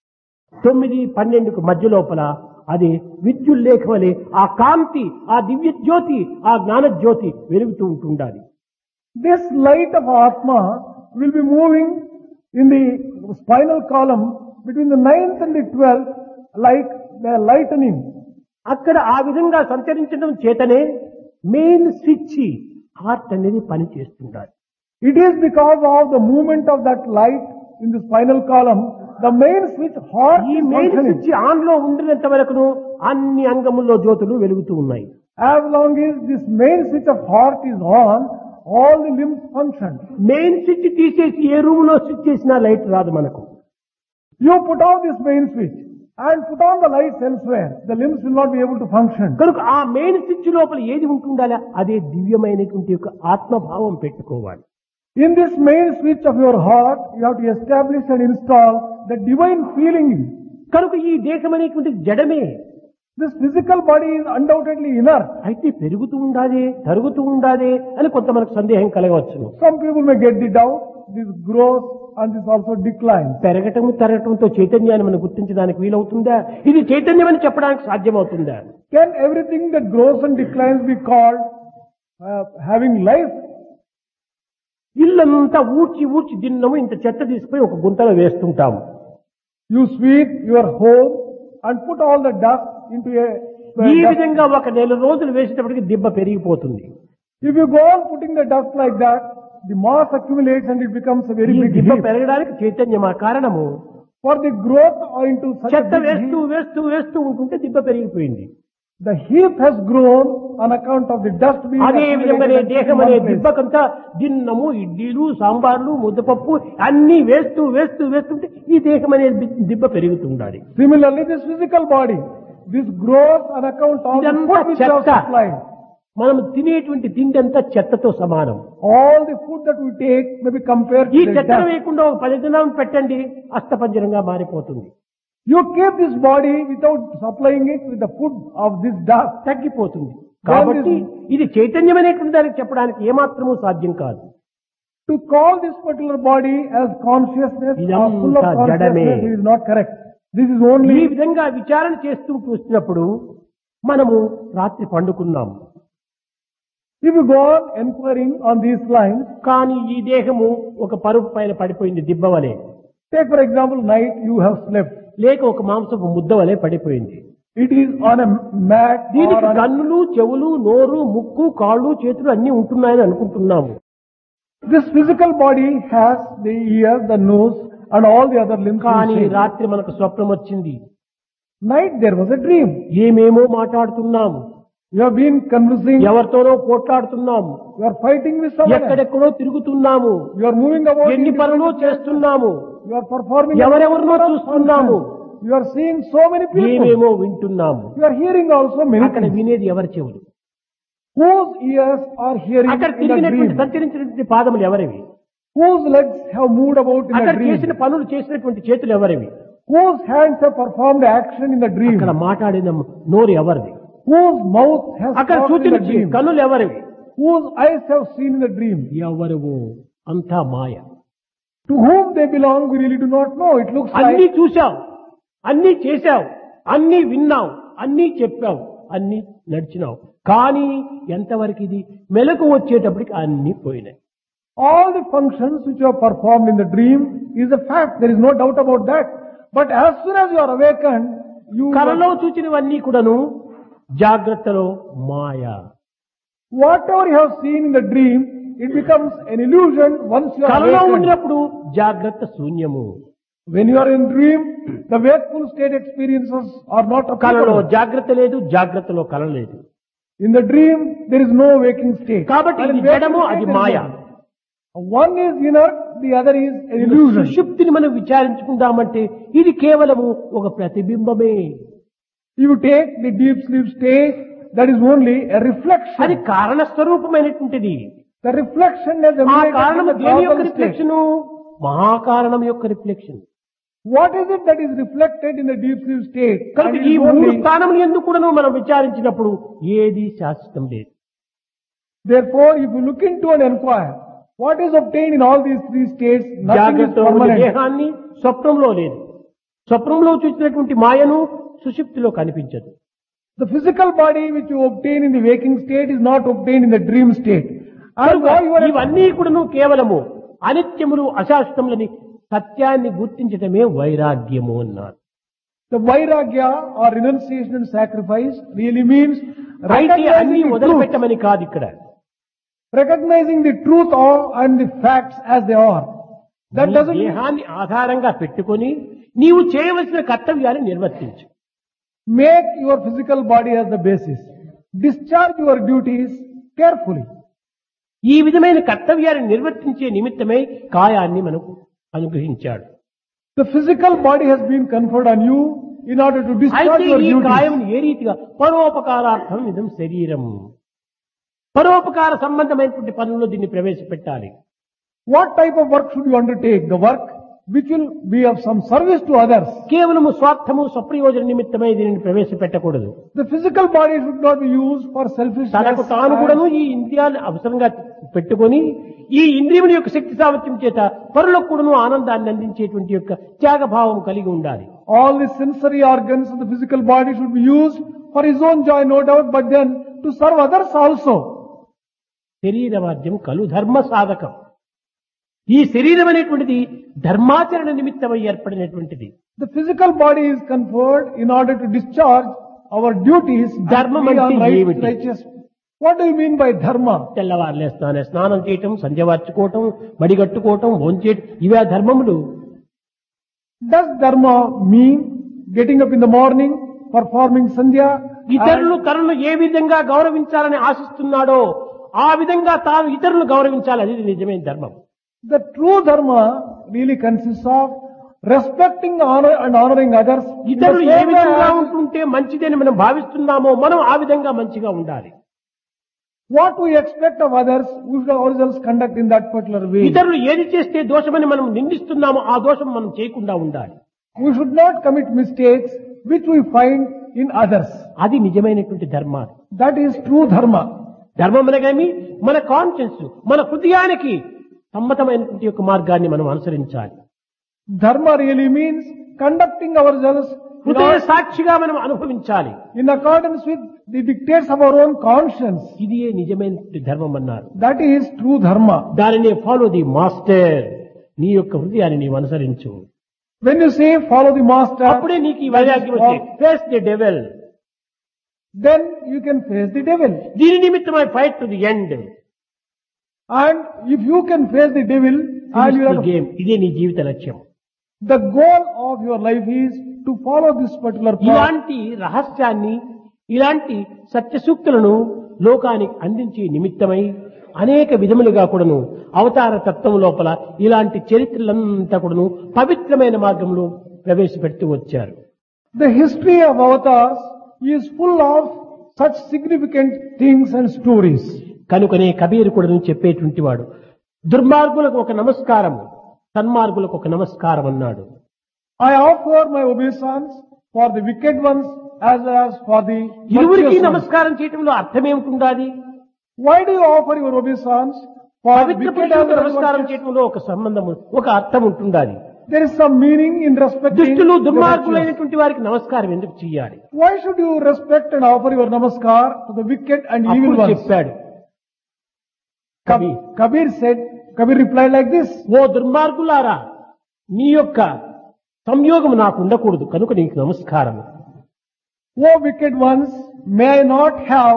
తొమ్మిది పన్నెండుకు మధ్య లోపల అది విద్యుల్లేఖ వలె ఆ కాంతి ఆ దివ్య జ్యోతి ఆ జ్ఞాన జ్యోతి వెలుగుతూ ఉంటుండాలి This light of Atma will be moving in the spinal column between the ninth and the twelfth like the lightning. అక్కడ ఆ విధంగా సంచరించడం చేతనే మెయిన్ స్విచ్ హార్ట్ అనేది పనిచేస్తుండాలి It is because of the movement of that light in the spinal column, the main switch heart ఈ is main functioning. Switch on లో ఉండినంత వరకును అన్ని అంగముల్లో జ్యోతులు వెలుగుతూ ఉన్నాయి As long as this main switch of heart is on, all the limbs function. Main switch తీసేసి ఏ రూమ్ లో స్విచ్ చేసినా లైట్ రాదు మనకు You put on this main switch and put on the lights elsewhere. The limbs will not be able to function. కనుక ఆ main switch లోపల ఏది ఉంటుండాలా అదే దివ్యమైనటువంటి యొక్క ఆత్మభావం పెట్టుకోవాలి In this main switch of your heart, you have to establish and install the divine feeling. కనుక ఈ దేహం అనేటువంటి జడమే This physical body is undoubtedly inert. అయితే పెరుగుతూ ఉండాలి తరుగుతూ ఉండాలి అని కొంత మనకు సందేహం కలగవచ్చును Some people may get the doubt, this grows and this also declines. పెరగటము తరగటంతో చైతన్యాన్ని మనం గుర్తించడానికి వీలవుతుందా ఇది చైతన్యం అని చెప్పడానికి సాధ్యమవుతుందా Can everything that grows and declines be called uh, having life? ఇల్లంతా ఊడ్చి ఊడ్చి దిన్నము ఇంత చెత్త తీసుకుపోయి ఒక గుంతలో వేస్తుంటాము You sweep your home and put all the dust into a ఈ dust. విధంగా ఒక నెల రోజులు వేసేటప్పటికి దిబ్బ పెరిగిపోతుంది If you go on putting the dust like that, the mass accumulates and it becomes a very ఈ big దిబ్బ heap. పెరగడానికి చైతన్యం ఆ కారణము For the growth or into such a చెత్త big వేస్తూ heap, వేస్తూ వేస్తూ ఉంటుంటే దిబ్బ పెరిగిపోయింది the heap has grown on account of the dust being అదే విధంగానే accumulated దేహం in అనే one place. దిబ్బకంతా దిన్నము ఇడ్లీలు సాంబార్లు ముద్దపప్పు అన్ని వేస్తూ వేస్తూ వేస్తుంటే ఈ దేహం అనే ది- దిబ్బ పెరుగుతుండాలి Similarly, this physical body, this grows on account of the ఇదంతా food which you have చెత్త supplied. మనం తినేటువంటి తిండి అంతా చెత్తతో సమానం All the food that we take may be compared ఈ to the చెత్తను dust. వేయకుండా ఒక పది దినాలను పెట్టండి అష్టపంజరంగా మారిపోతుంది You keep this body without supplying it with the food of this dust. తగ్గిపోతుంది కాబట్టి ఇది చైతన్యం అనేటువంటి దానికి చెప్పడానికి ఏమాత్రమూ సాధ్యం కాదు To call this particular body as consciousness or ఇదంతా full of జడమే. consciousness is not correct. This is ఈ only విధంగా విచారణ చేస్తూ చూసినప్పుడు మనము రాత్రి పండుకున్నాం if you go on inquiring on these lines. కానీ ఈ దేహము ఒక పరుపు పైన పడిపోయింది దిబ్బ వలె Take for example, night you have slept. లేక ఒక మాంసపు ముద్ద వలె పడిపోయింది It is on a mat or దీనికి on a కన్నులు చెవులు నోరు ముక్కు కాళ్ళు చేతులు అన్ని ఉంటున్నాయని అనుకుంటున్నాము This physical body has the ear, the nose, and all the other limbs. కానీ in shape. రాత్రి మనకు స్వప్నం వచ్చింది Night there was a dream. ఏమేమో మాట్లాడుతున్నాము You have been conversing. ఎవరితోనో పోట్లాడుతున్నాము You are fighting with someone. else. ఎక్కడెక్కడో తిరుగుతున్నాము You are moving about. in ఎన్ని different పనులు places. చేస్తున్నాము You are performing. ఎవరెవరినో a number of చూస్తున్నాము. functions. You are seeing so many people. ఏమేమో వింటున్నాము You are hearing also many అక్కడ things. వినేది ఎవరి చెవులు Whose ears are hearing అక్కడ in the తిరిగినటువంటి dream? సంచరించినటువంటి పాదములు ఎవరివి Whose legs have moved about in అక్కడ the dream? చేసిన పనులు చేసినటువంటి చేతులు ఎవరివి Whose hands have performed action in the dream? అక్కడ మాట్లాడిన నోరు ఎవరిది Whose mouth has అక్కడ talked in the చూచిన dream? కన్నులు ఎవరివి Whose eyes have seen in the dream? ఎవరు అంతా మాయ To whom they belong, we really do not know. It looks అన్ని like చూశావు అన్ని చేశావు అన్ని విన్నావు అన్ని చెప్పావు అన్ని నడిచినావు కానీ ఎంతవరకు ఇది మెలకు వచ్చేటప్పటికి అన్ని పోయినాయి all the functions which you have performed in the dream is a fact. There is no doubt about that. But as soon as you are awakened, you కలలో చూచినవన్నీ కూడాను జాగ్రత్తలో మాయ whatever you have seen in the dream, it becomes an illusion once you are కలలో awakened. ఉండినప్పుడు జాగ్రత్త శూన్యము When you are in dream, the wakeful state experiences are not కలలో applicable. జాగ్రత్త లేదు జాగ్రత్తలో కల లేదు In the dream, there is no waking state. కాబట్టి And in ఇది waking జడము state, అది there is Maya no- One is inert, the other is an illusion. సుషుప్తిని మనం విచారించుకుందామంటే ఇది కేవలము ఒక ప్రతిబింబమే If you take the deep sleep state, that is only a reflection. అది కారణ స్వరూపమైనటువంటిది The reflection has ఆ emanated కారణం from the దేని యొక్క causal state. రిఫ్లెక్షన్ మహాకారణం యొక్క reflection What is it that is reflected in the deep sleep state? కనుక And it ఈ is మూడు only- స్థానం ఎందుకు కూడాను మనం విచారించినప్పుడు ఏది శాశ్వతం లేదు Therefore, if you look into and inquire, what is obtained in all these three states, nothing is జాగ్రత్త ఉన్న permanent. దేహాన్ని స్వప్నంలో లేదు స్వప్నంలో చూసినటువంటి మాయను సుషుప్తిలో కనిపించదు The physical body which you obtain in the waking state is not obtained in the dream state. And కనుక why you are ఇవన్నీ కూడాను కేవలము అనిత్యములు అశాశ్వతములని సత్యాన్ని గుర్తించటమే వైరాగ్యము అన్నారు the vairagya or renunciation and sacrifice really means అయితే అన్ని recognizing the truth, వదిలిపెట్టమని కాదు ఇక్కడ recognizing the truth or and the facts as they are. That నీ doesn't mean దేహాన్ని ఆధారంగా పెట్టుకొని నీవు చేయవలసిన కర్తవ్యాన్ని నిర్వర్తించు make your physical body as the basis. Discharge your duties carefully. ఈ విధమైన కర్తవ్యాన్ని నిర్వర్తించే నిమిత్తమై కాయాన్ని మనకు అనుగ్రహించాడు The physical body has been conferred on you in order to discharge అయితే your ఈ duties. కాయం ఏ రీతిగా పరోపకారార్థం ఇదం శరీరం పరోపకార సంబంధమైనటువంటి పనుల్లో దీన్ని ప్రవేశపెట్టాలి What type of work should you undertake? The work which will be of some service to others. కేవలము స్వార్థము స్వప్రయోజన నిమిత్తమై దీనిని ప్రవేశపెట్టకూడదు The physical body should not be used for selfishness. తనకు తాను కూడాను ఈ ఇంద్రియాన్ని అవసరంగా పెట్టుకొని ఈ ఇంద్రియముల యొక్క శక్తి సామర్థ్యం చేత పరులకు కూడాను ఆనందాన్ని అందించేటువంటి యొక్క త్యాగభావం కలిగి ఉండాలి All the sensory organs of the physical body should be used for his own joy, no doubt, but then to serve others also. శరీరవాద్యం కలు ధర్మ సాధకం ఈ శరీరం అనేటువంటిది ధర్మాచరణ నిమిత్తమై ఏర్పడినటువంటిది The physical body is conferred in order to discharge our duties and Dharma be on అంటే right, ఏమిటి? righteous. What do you mean by dharma? తెల్లవారులే స్నానం స్నానం చేయటం సంధ్యవార్చుకోవటం మడిగట్టుకోవటం భోంచేయటం ఇవే ఆ ధర్మములు Does dharma mean getting up in the morning, performing sandhya? ఇతరులు and తనను ఏ విధంగా గౌరవించాలని ఆశిస్తున్నాడో ఆ విధంగా తాను ఇతరులను గౌరవించాలి అది నిజమైన ధర్మం The true dharma really consists of respecting honor and honoring others. in the ఇతరులు ఏ same way విధంగా as ఉంటుంటే మంచిదని మనం భావిస్తున్నామో మనం ఆ విధంగా మంచిగా ఉండాలి What we expect of others, we should ourselves conduct in that particular way. ఇతరులు ఏది చేస్తే దోషమని మనం నిందిస్తున్నామో ఆ దోషం మనం చేయకుండా ఉండాలి We should not commit mistakes which we find in others. అది నిజమైనటువంటి ధర్మాలు That is true dharma. ధర్మం అనగామి మన కాన్షియన్స్ మన హృదయానికి సమ్మతమైనటువంటి యొక్క మార్గాన్ని మనం అనుసరించాలి Dharma really means conducting ourselves in, హృదయ our- సాక్షిగా మనం అనుభవించాలి in accordance with the dictates of our own conscience. ఇది నిజమైనటువంటి ధర్మం అన్నారు That is true dharma. దానిని ఫాలో ది మాస్టర్ నీ యొక్క హృదయాన్ని నీవు అనుసరించు When you say follow the master, అప్పుడే నీకు ఈ వైరాగ్యం వస్తే face the devil then you can face the devil. దీని నిమిత్తమై fight to the end And if you can face the devil, and you have, game ఇదే నీ జీవిత లక్ష్యం the goal of your life is to follow this particular path. ఇలాంటి రహస్యాన్ని ఇలాంటి సత్యసూక్తులను లోకానికి అందించే నిమిత్తమై అనేక విధములుగా కూడాను అవతార తత్వం లోపల ఇలాంటి చరిత్రలంతా కూడాను పవిత్రమైన మార్గంలో ప్రవేశపెడుతూ వచ్చారు The history of avatars is full of such significant things and stories. కనుకనే కబీర్ కూడాను చెప్పేటువంటి వాడు దుర్మార్గులకు ఒక నమస్కారం సన్మార్గులకు ఒక నమస్కారం అన్నాడు I offer my obeisance for the wicked ones as well as for the ఇరువురికి virtuous ones. నమస్కారం చేయటంలో అర్థం ఏమిటి Why do you offer your obeisance for Pavitra wicked as పురుషులకు well as నమస్కారం virtuous? చేయటంలో ఒక సంబంధం ఒక అర్థం ఉంటుండాలి There is some meaning in respecting దుష్టులు the virtuous. దుర్మార్గులైనటువంటి వారికి నమస్కారం ఎందుకు చేయాలి Why should you respect and offer your namaskar to the wicked and evil అప్పుడు ones? చెప్పాడు Kab- Kabir said, Kabir replied like this, ఓ దుర్మార్గులారా నీ యొక్క సంయోగం నాకు ఉండకూడదు కనుక నీకు నమస్కారం O wicked ones, may I not have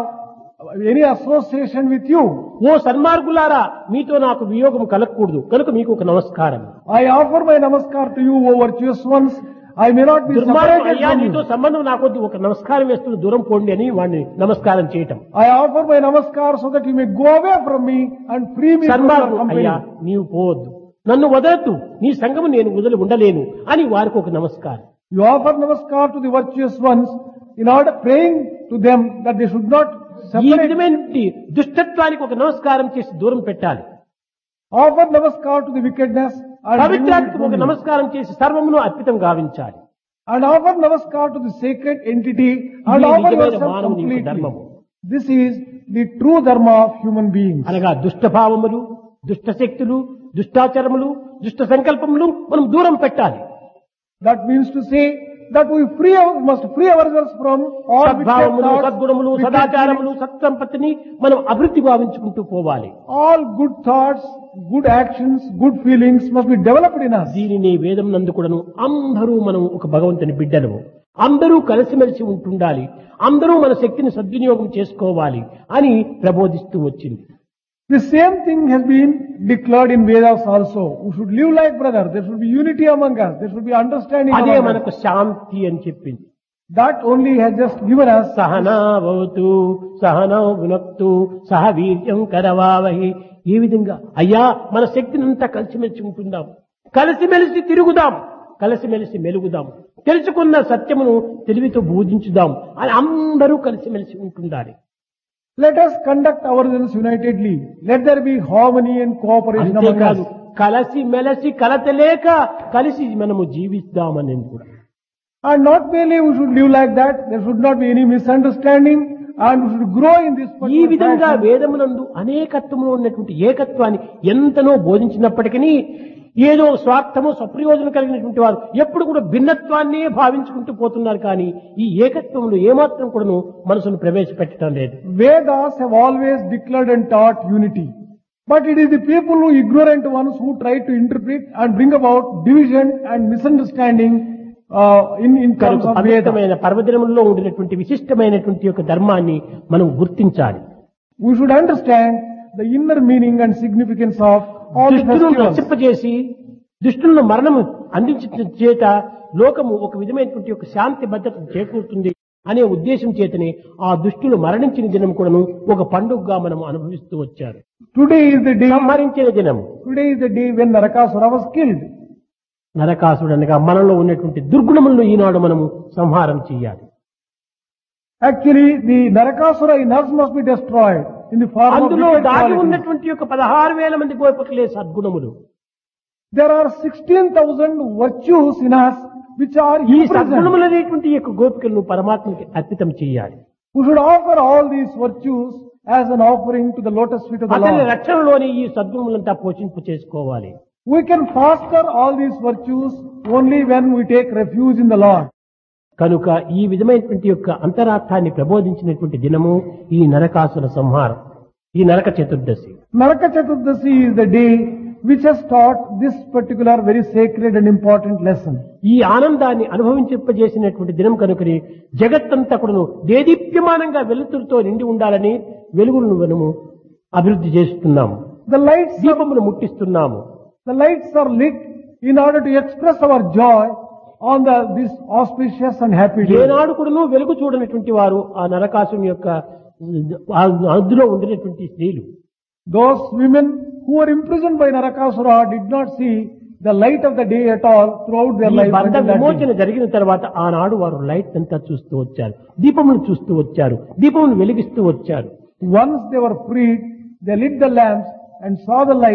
any association with you. ఓ సన్మార్గులారా మీతో నాకు వియోగం కలగకూడదు కనుక మీకు ఒక నమస్కారం I offer my namaskar to you, O virtuous ones. I may not be దుర్మార్గం separated అయ్యా from నీతో you. సంబంధం నాకొద్దు ఒక నమస్కారం వేస్తున్న దూరం పోండి అని వాడిని నమస్కారం చేయటం I offer my namaskar so that you may go away from me and free me from your సన్మార్గం company. అయ్యా నీవు పోవద్దు నన్ను వదలద్దు నీ సంగము నేను వదిలి ఉండలేను అని వారికి ఒక నమస్కారం You offer namaskar to the virtuous ones in order praying to them that they should not ఈ separate. విధమైన దుష్టత్వానికి ఒక నమస్కారం చేసి దూరం పెట్టాలి Offer namaskar to the wickedness and remove it పవిత్రానికి from ఒక you. నమస్కారం చేసి సర్వమును అర్పితం గావించాలి And offer namaskar to the sacred entity and ఇది offer నిజమైన yourself మానవుని యొక్క completely. ధర్మము. This is the true dharma of human beings. అనగా దుష్ట భావములు దుష్ట శక్తులు దుష్టాచరములు దుష్ట సంకల్పములు మనం దూరం పెట్టాలి That means to say that we free our, must free ourselves from all wicked సద్భావములు thoughts, సద్గుణములు wicked సదాచారములు సత్సంపత్తిని మనం అభివృద్ధి భావించుకుంటూ పోవాలి all good thoughts, good actions, good feelings must be developed in us. దీనిని వేదం నందు కూడాను అందరూ మనం ఒక భగవంతుని బిడ్డలము అందరూ కలిసిమెలిసి ఉంటుండాలి అందరూ మన శక్తిని సద్వినియోగం చేసుకోవాలి అని ప్రబోధిస్తూ వచ్చింది The same thing has been declared in Vedas also. We should live like brothers. There should be unity among us. There should be understanding అదే among us. మనకు శాంతి అని చెప్పింది That only has just given us సహనావతు సహనౌ వినక్తు సహ వీర్యం కరవావహి ఈ విధంగా అయ్యా మన శక్తిని అంతా కలిసిమెలిసి ఉంటుందాం కలిసిమెలిసి తిరుగుదాం కలిసిమెలిసి మెలుగుదాం తెలుసుకున్న సత్యమును తెలివితో బోధించుదాం అని అందరూ కలిసిమెలిసి ఉంటుండాలి Let us conduct ourselves unitedly. Let there be harmony and cooperation among అంతేకాదు us. కలసి మెలసి కలతలేక కలిసి మనము జీవిస్తామనేది కూడా And not merely we should live like that, there should not be any misunderstanding and we should grow in this ఈ particular విధంగా fashion. వేదమునందు అనేకత్వంలో ఉన్నటువంటి ఏకత్వాన్ని ఎంతనో బోధించినప్పటికీ ఏదో స్వార్థము స్వప్రయోజనం కలిగినటువంటి వారు ఎప్పుడు కూడా భిన్నత్వాన్నే భావించుకుంటూ పోతున్నారు కానీ ఈ ఏకత్వంలో ఏమాత్రం కూడాను మనసును ప్రవేశపెట్టడం లేదు Vedas have always declared and taught unity. But it is the people who ignorant ones who try to interpret and bring about division and misunderstanding uh, in, in terms కనుక of Vedas. పవిత్రమైన పర్వదినములో ఉండినటువంటి విశిష్టమైనటువంటి యొక్క ధర్మాన్ని మనం గుర్తించాలి We should understand the inner meaning and significance of all the దుష్టులను festivals. నశింపజేసి దుష్టులను మరణము అందించిన చేత లోకము ఒక విధమైనటువంటి ఒక శాంతి భద్రత చేకూరుతుంది అనే ఉద్దేశం చేతనే ఆ దుష్టులు మరణించిన దినం కూడాను ఒక పండుగగా మనం అనుభవిస్తూ వచ్చారు Today is the day, సంహరించిన దినము today is the day when Narakasura was killed. నరకాసుడు అనగా మనలో ఉన్నటువంటి దుర్గుణములను ఈనాడు మనము సంహారం చేయాలి Actually, the Narakasura in us must be destroyed in the form of అందులో wicked దాగి qualities. ఉన్నటువంటి యొక్క పదహారు వేల మంది గోపకులే సద్గుణములు There are 16,000 virtues in us which are ఈ imprisoned. సద్గుణములు అనేటువంటి యొక్క గోపికలను పరమాత్మకి అర్పితం చేయాలి We should offer all these virtues as an offering to the lotus feet of the అతని Lord. రక్షణలోని ఈ సద్గుణములంతా పోషింపు చేసుకోవాలి We can foster all these virtues only when we take refuge in the Lord. కనుక ఈ విధమైనటువంటి యొక్క అంతరార్థాన్ని ప్రబోధించినటువంటి దినము ఈ నరకాసుర సంహారం ఈ నరక చతుర్దశి Naraka Chaturdasi is the day which has taught this particular very sacred and important lesson. ఈ ఆనందాన్ని అనుభవించజేసినటువంటి దినం కనుకని జగత్తంతా కూడాను దేదీప్యమానంగా వెలుతురుతో నిండి ఉండాలని వెలుగులను మనము అభివృద్ధి చేస్తున్నాము The lights, are, దీపమును ముట్టిస్తున్నాము the lights are lit in order to express our joy on the, this auspicious and happy day. ఏనాడు కూడాను వెలుగు చూడనటువంటి వారు ఆ నరకాసుని యొక్క ఆ అందులో ఉండినటువంటి స్త్రీలు Those women who were imprisoned by Narakasura did not see the light of the day at all throughout their ఈ life. బంధ until that day. విమోచన జరిగిన తర్వాత ఆనాడు వారు లైట్ అంతా చూస్తూ వచ్చారు దీపములు చూస్తూ వచ్చారు దీపమును వెలిగిస్తూ వచ్చారు Once they were freed, they lit the lamps and saw the light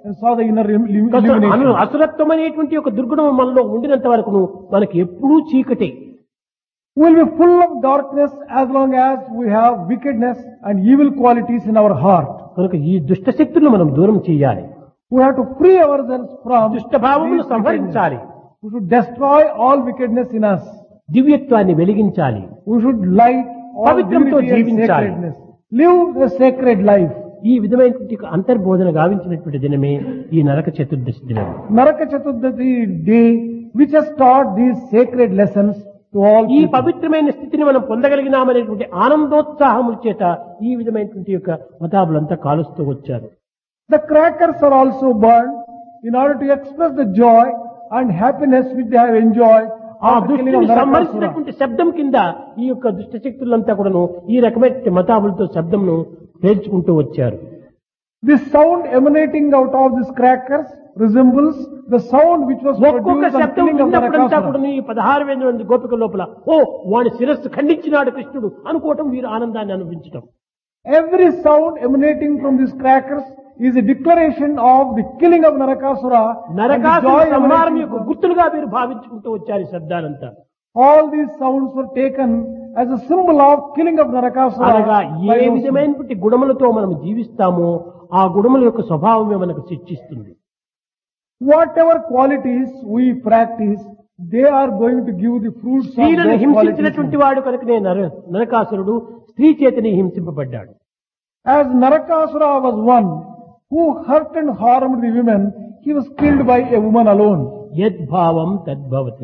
and saw the inner illu- అసలు అను- illumination. అసురత్వం అనేటువంటి ఒక దుర్గుణం మనలో ఉండినంత వరకు మనకి ఎప్పుడూ చీకటే We will be full of darkness as long as we have wickedness and evil qualities in our heart. కనుక ఈ దుష్ట శక్తులను మనం దూరం చేయాలి We have to free ourselves from దుష్ట భావమును these wickedness. సంహరించాలి We should destroy all wickedness in us. దివ్యత్వాన్ని వెలిగించాలి We should light all పవిత్రంతో divinity and జీవించాలి. sacredness. Live a sacred life. ఈ విధమైనటువంటి ఒక అంతర్బోధన గావించినటువంటి దినమే ఈ నరక చతుర్దశి దినం Naraka Chaturdasi day which has taught these sacred lessons to all ఈ people. పవిత్రమైన స్థితిని మనం పొందగలిగినామనేటువంటి ఆనందోత్సాహముల చేత ఈ విధమైనటువంటి యొక్క మతాబులంతా కాలుస్తూ వచ్చారు The crackers are also burned in order to express the joy and happiness which they have enjoyed ఆ after killing దుష్టిని of Narakasura. సంహరించినటువంటి శబ్దం కింద ఈ యొక్క దుష్ట శక్తులంతా కూడాను ఈ రకమైన మతాబులతో శబ్దంను పేర్చుకుంటూ వచ్చారు This sound emanating out of these crackers resembles the sound which was ఒక్కొక్క produced on శబ్దం killing of విన్నప్పుడంతా Narakasura. కూడా ఈ పదహారు వేల మంది గోపిక లోపల ఓ వాడి శిరస్సు ఖండించినాడు కృష్ణుడు అనుకోవటం వీరు ఆనందాన్ని అనుభవించటం Every sound emanating from these crackers is a declaration of the killing of Narakasura. and the Narakasura joy సంహారం emanating యొక్క from- గుర్తులుగా వీరు భావించుకుంటూ వచ్చారు ఈ శబ్దాలంతా All these sounds were taken as a symbol of killing of Narakasura. అనగా by A those- విధమైనటువంటి గుణములతో మనం జీవిస్తామో ఆ గుణముల యొక్క స్వభావమే మనకు శిక్షిస్తుంది Whatever qualities we practice, they are going to give the fruits of స్త్రీలను those హింసించినటువంటి qualities. వాడు కనుకనే నర నరకాసురుడు స్త్రీ చేతని హింసింపబడ్డాడు As Narakasura was one who hurt and harmed the women, he was killed by a woman alone. యద్భావం తద్భవతి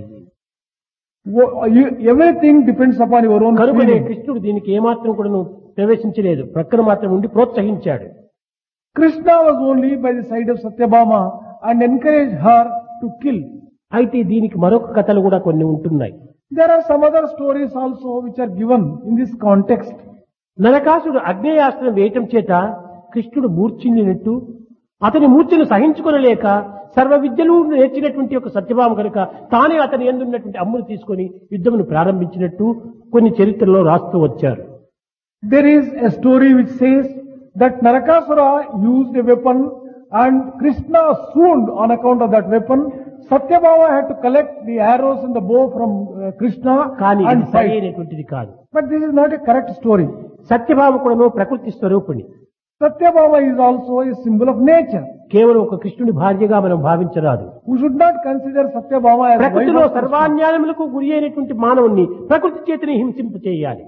Wo- you- Everything depends upon your own కనుకనే feeling. కృష్ణుడు దీనికి ఏమాత్రం కూడా ప్రవేశించలేదు ప్రక్కన మాత్రం ఉండి ప్రోత్సహించాడు Krishna was only by the side of Satyabhama and encouraged her to kill. అయితే దీనికి మరొక కథలు కూడా కొన్ని ఉంటున్నాయి There are some other stories also which are given in this context. నరకాసుడు అగ్నేయాస్త్రం వేయటం చేత కృష్ణుడు మూర్ఛిల్లినట్టు అతని మూర్ఛను సహించుకొనలేక సర్వ విద్యలు నేర్చినటువంటి ఒక సత్యభామ కనుక తానే అతని ఎందున్నటువంటి అమ్మును తీసుకొని యుద్ధమును ప్రారంభించినట్టు కొన్ని చరిత్రలో రాస్తూ వచ్చారు There is a story which says that Narakasura used a weapon and Krishna swooned on account of that weapon. Satyabhama had to collect the arrows and the bow from uh, Krishna కానీ ఇది and సరి fight. అయినటువంటిది కాదు But this is not a correct story. Satyabhama కూడాను ప్రకృతి స్వరూపిణి Satyabhama is also a symbol of nature. కేవలం ఒక కృష్ణుడి భార్యగా మనం భావించరాదు We should not consider Satyabhama as wife ప్రకృతిలో of Krishna. సర్వాన్యాయములకు గురి అయినటువంటి మానవుణ్ణి ప్రకృతి చేతిని హింసింప చేయాలి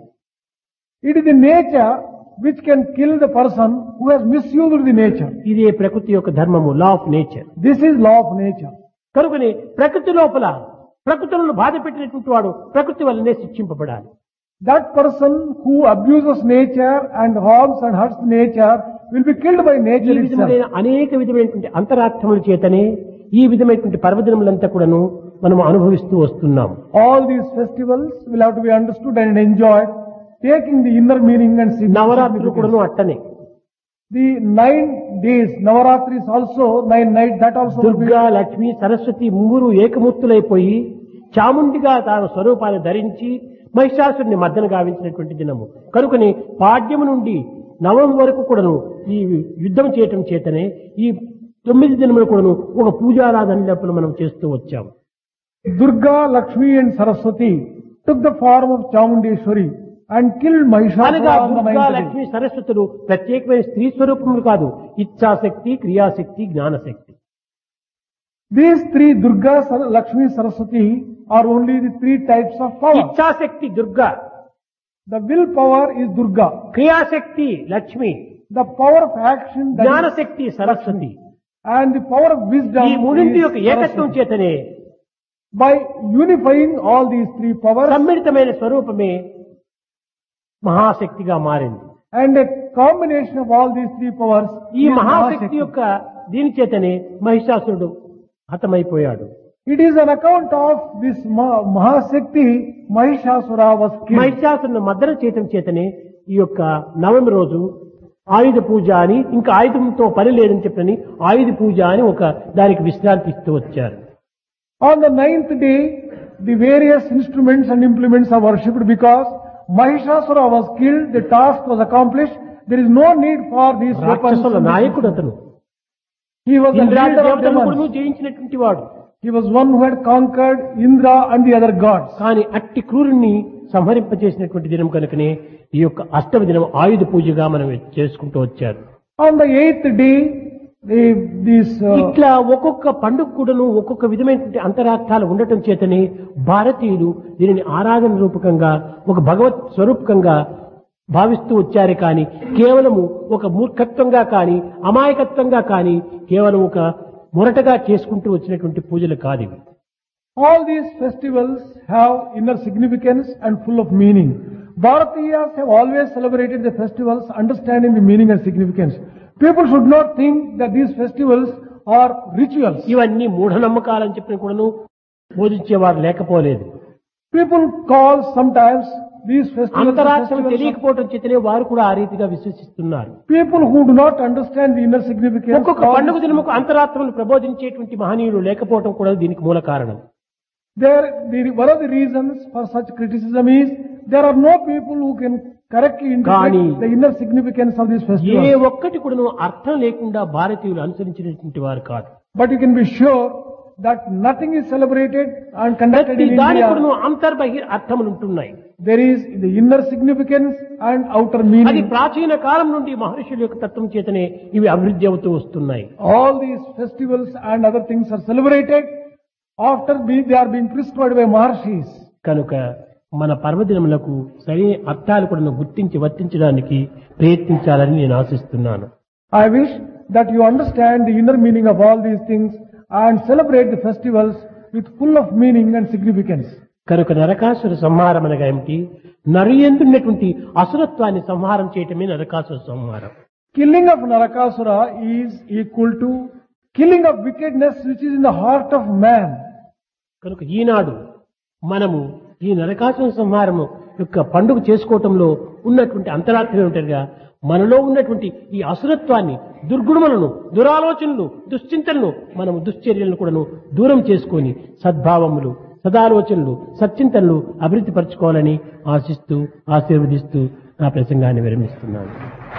It is the nature which can kill the person who has misused the nature. ఇదే ప్రకృతి యొక్క ధర్మము law of nature This is law of nature. కనుకని ప్రకృతి లోపల ప్రకృతులను బాధ పెట్టినటువంటి వాడు ప్రకృతి వల్లనే శిక్షింపబడాలి That person who abuses nature and harms and hurts nature will be killed by ఈ nature itself. విధమైన అనేక విధమైనటువంటి అంతరార్థముల చేతనే ఈ విధమైనటువంటి పర్వదినములంతా కూడాను మనం అనుభవిస్తూ వస్తున్నాం All these festivals will have to be understood and enjoyed, taking the inner meaning and నవరాత్రులు significance. కూడాను అట్టనే The nine days, Navaratris also, nine nights, that also will be Durga Lakshmi Saraswati ముగ్గురు ఏకమూర్తులైపోయి చాముండిగా తాను స్వరూపాన్ని ధరించి మహిషాసుని మద్దన గావించినటువంటి దినము కనుకని పాడ్యము నుండి నవం వరకు కూడాను ఈ యుద్ధం చేయటం చేతనే ఈ తొమ్మిది దినములు కూడాను ఒక పూజారాధన లోపల మనం చేస్తూ వచ్చాం Durga, Lakshmi and Saraswati took the form of Chamundeshwari and killed అనగా Mahishasura on the Durga ninth day. Lakshmi సరస్వతులు ప్రత్యేకమైన స్త్రీ స్వరూపములు కాదు ఇచ్ఛాశక్తి క్రియాశక్తి జ్ఞానశక్తి These three Durga, Sar- Lakshmi, Saraswati are only the three types of power. ఇచ్ఛాశక్తి Durga The will power is Durga. క్రియాశక్తి Lakshmi The power of action that is జ్ఞానశక్తి Saraswati and the power of wisdom ఈ మూడింటి is యొక్క ఏకత్వం Saraswati. చేతనే By unifying all these three powers సమ్మిళితమైన స్వరూపమే మహాశక్తిగా మారింది and a combination of all these three powers ఈ is మహాశక్తి Mahashakti. యొక్క దీని చేతనే మహిషాసురుడు హతమైపోయాడు It is on account of this Ma- Mahashakti, Mahishasura was killed. మహిషాసురుని మద్దన చేయటం చేతనే ఈ యొక్క నవమి రోజు ఆయుధ పూజ అని ఇంకా ఆయుధంతో పని లేదని చెప్పని ఆయుధ పూజ అని ఒక దానికి విశ్రాంతి ఇస్తూ వచ్చారు On the ninth day, the various instruments and implements are worshipped because Mahishasura was killed, the task was accomplished, there is no need for these weapons. రాక్షసుల and these నాయకుడు అతను He was a ఇంద్రాది leader of దేవతలను కూడా demons. జయించినటువంటి వాడు He was one who had conquered Indra and the other gods. కానీ అట్టి క్రూరుణ్ణి సంహరింపజేసినటువంటి దినం కనుకనే ఈ యొక్క అష్టమ దినం ఆయుధ పూజగా మనం చేసుకుంటూ వచ్చారు On the eighth day, the, these, uh, ఇట్లా ఒక్కొక్క పండుగ కూడాను ఒక్కొక్క విధమైనటువంటి అంతరార్థాలు ఉండటం చేతనే భారతీయులు దీనిని ఆరాధన రూపకంగా ఒక భగవత్ స్వరూపకంగా భావిస్తూ వచ్చారు కానీ కేవలము ఒక మూర్ఖత్వంగా కానీ అమాయకత్వంగా కానీ కేవలం ఒక మొరటగా చేసుకుంటూ వచ్చినటువంటి పూజలు కాదు ఇవి all these festivals have inner significance and full of meaning. Bharatiyas have always celebrated the festivals understanding the meaning and significance. People should not think that these festivals are rituals. ఇవన్నీ మూఢనమ్మకాలని చెప్పిన కూడాను బోధించేవారు లేకపోలేదు People call sometimes these festivals, అంతరార్థం festivals of- తెలియకపోవడం చేతనే వారు కూడా ఆ రీతిగా విశ్వసిస్తున్నారు people who do not understand the inner significance. ఒక్కొక్క call పండుగ దినముకు అంతరాత్మను ప్రబోధించేటువంటి మహనీయులు లేకపోవడం కూడా దీనికి మూల కారణం There, the, one of the reasons for such criticism is there are no people who can correctly interpret కానీ the inner significance of these A festivals. ఒక్కటి కూడాను అర్థం లేకుండా భారతీయులు అనుసరించినటువంటి వారు కాదు But you can be sure that nothing is celebrated and conducted ప్రతి in దాని India. కూడాను అంతర్బహిర్ అర్థములు ఉంటున్నాయి There is the inner significance and outer అది meaning. ప్రాచీన కాలం నుండి మహర్షుల యొక్క తత్వం చేతనే ఇవి అభివృద్ధి అవుతూ వస్తున్నాయి All these festivals and other things are celebrated after be, they are being prescribed by Maharshis. కనుక మన పర్వదినములకు సరైన అర్థాలు కూడా గుర్తించి వర్తించడానికి ప్రయత్నించాలని నేను ఆశిస్తున్నాను I wish that you understand the inner meaning of all these things and celebrate the festivals with full of meaning and significance. కనుక నరకాసుర సంహారం అనగా ఏమిటి నరుయందున్నటువంటి అసురత్వాన్ని సంహారం చేయటమే నరకాసుర సంహారం Killing of Narakasura is equal to killing of wickedness which is in the heart of man. కనుక ఈనాడు మనము ఈ నరకాసుర సంహారము యొక్క పండుగ చేసుకోవటంలో ఉన్నటువంటి అంతరార్థం ఏమిటనగా మనలో ఉన్నటువంటి ఈ అసురత్వాన్ని దుర్గుణములను దురాలోచనలు దుశ్చింతనలు మనము దుశ్చర్యలను కూడాను దూరం చేసుకొని సద్భావములు సదాలోచనలు సచ్చింతనలు అభివృద్ధి పరచుకోవాలని ఆశిస్తూ ఆశీర్వదిస్తూ నా ప్రసంగాన్ని విరమిస్తున్నాను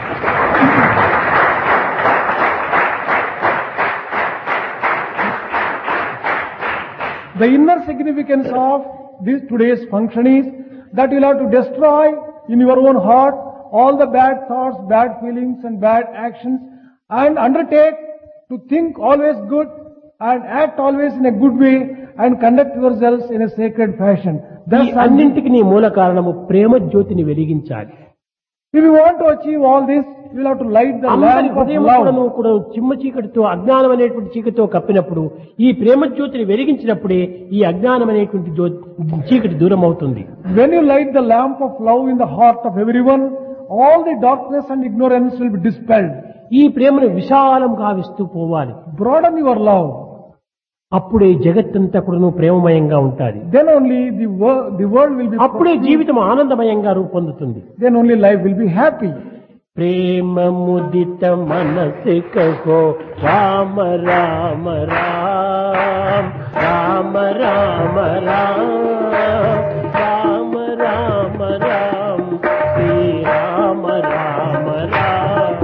The inner significance of this today's function is that you'll have to destroy in your own heart all the bad thoughts, bad feelings and bad actions and undertake to think always good and act always in a good way and conduct yourselves in a sacred fashion. ఈ Thus, అన్నింటికి నీ మూల కారణము ప్రేమ జ్యోతిని వెలిగించాలి if you want to achieve all this, you'll have to light the అందరి lamp of హృదయం love. కూడాను కూడా చిమ్మ చీకటితో అజ్ఞానం అనేటువంటి చీకటితో కప్పినప్పుడు ఈ ప్రేమ జ్యోతిని వెలిగించినప్పుడే ఈ అజ్ఞానం అనేటువంటి జ్యో- చీకటి దూరం అవుతుంది When you light the lamp of love in the heart of everyone, all the darkness and ignorance will be dispelled. ఈ ప్రేమను విశాలం గావిస్తూ పోవాలి Broaden your love. అప్పుడే జగత్తంతా కూడాను ప్రేమమయంగా ఉంటాది Then only the, wor- the world will be అప్పుడే జీవితం ఆనందమయంగా రూపొందుతుంది then only life will be happy. ప్రేమ ముదిత మనసి కహో రామ రామ రామ రామ రామ రామ రామ రామ రామ శ్రీ రామ రామ రామ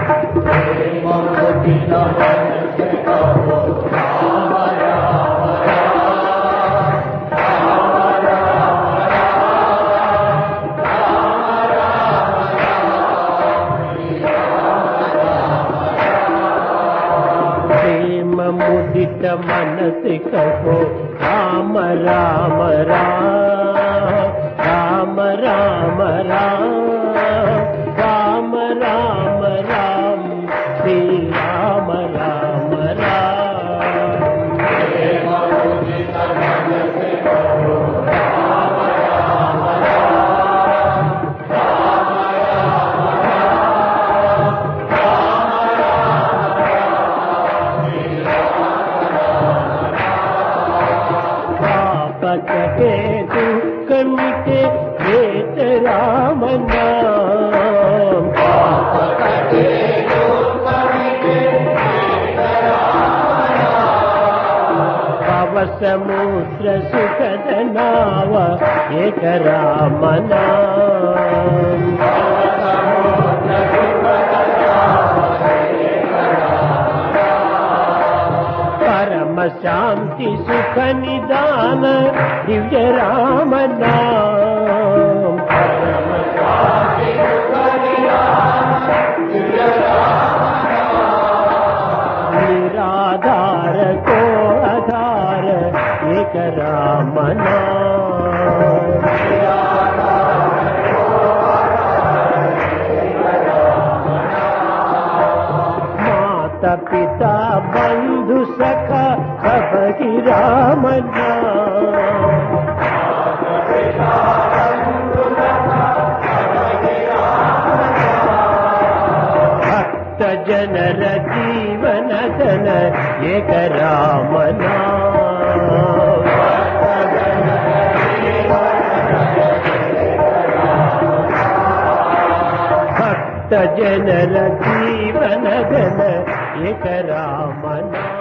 ప్రేమ ముదిత మనసి కహో రామ రామ రామ రామ రామ రామ రామ రామ రామ శ్రీ రామ రామ రామ पापक के दुख मिटे हेत राम नाम भव समुद्र सुखद नाव एक राम नाम శాంతి సుఖ నిదాన దివ్య రామనా निराधार को आधार एक रामना माता पिता बंधु सखा सब की रामना ಭಕ್ತ ಜನರ ಜೀವನ ಧನ ಏಕ ರಾಮನ ಭಕ್ತ ಜನರ ಜೀವನ ಧನ ಏಕ ರಾಮನ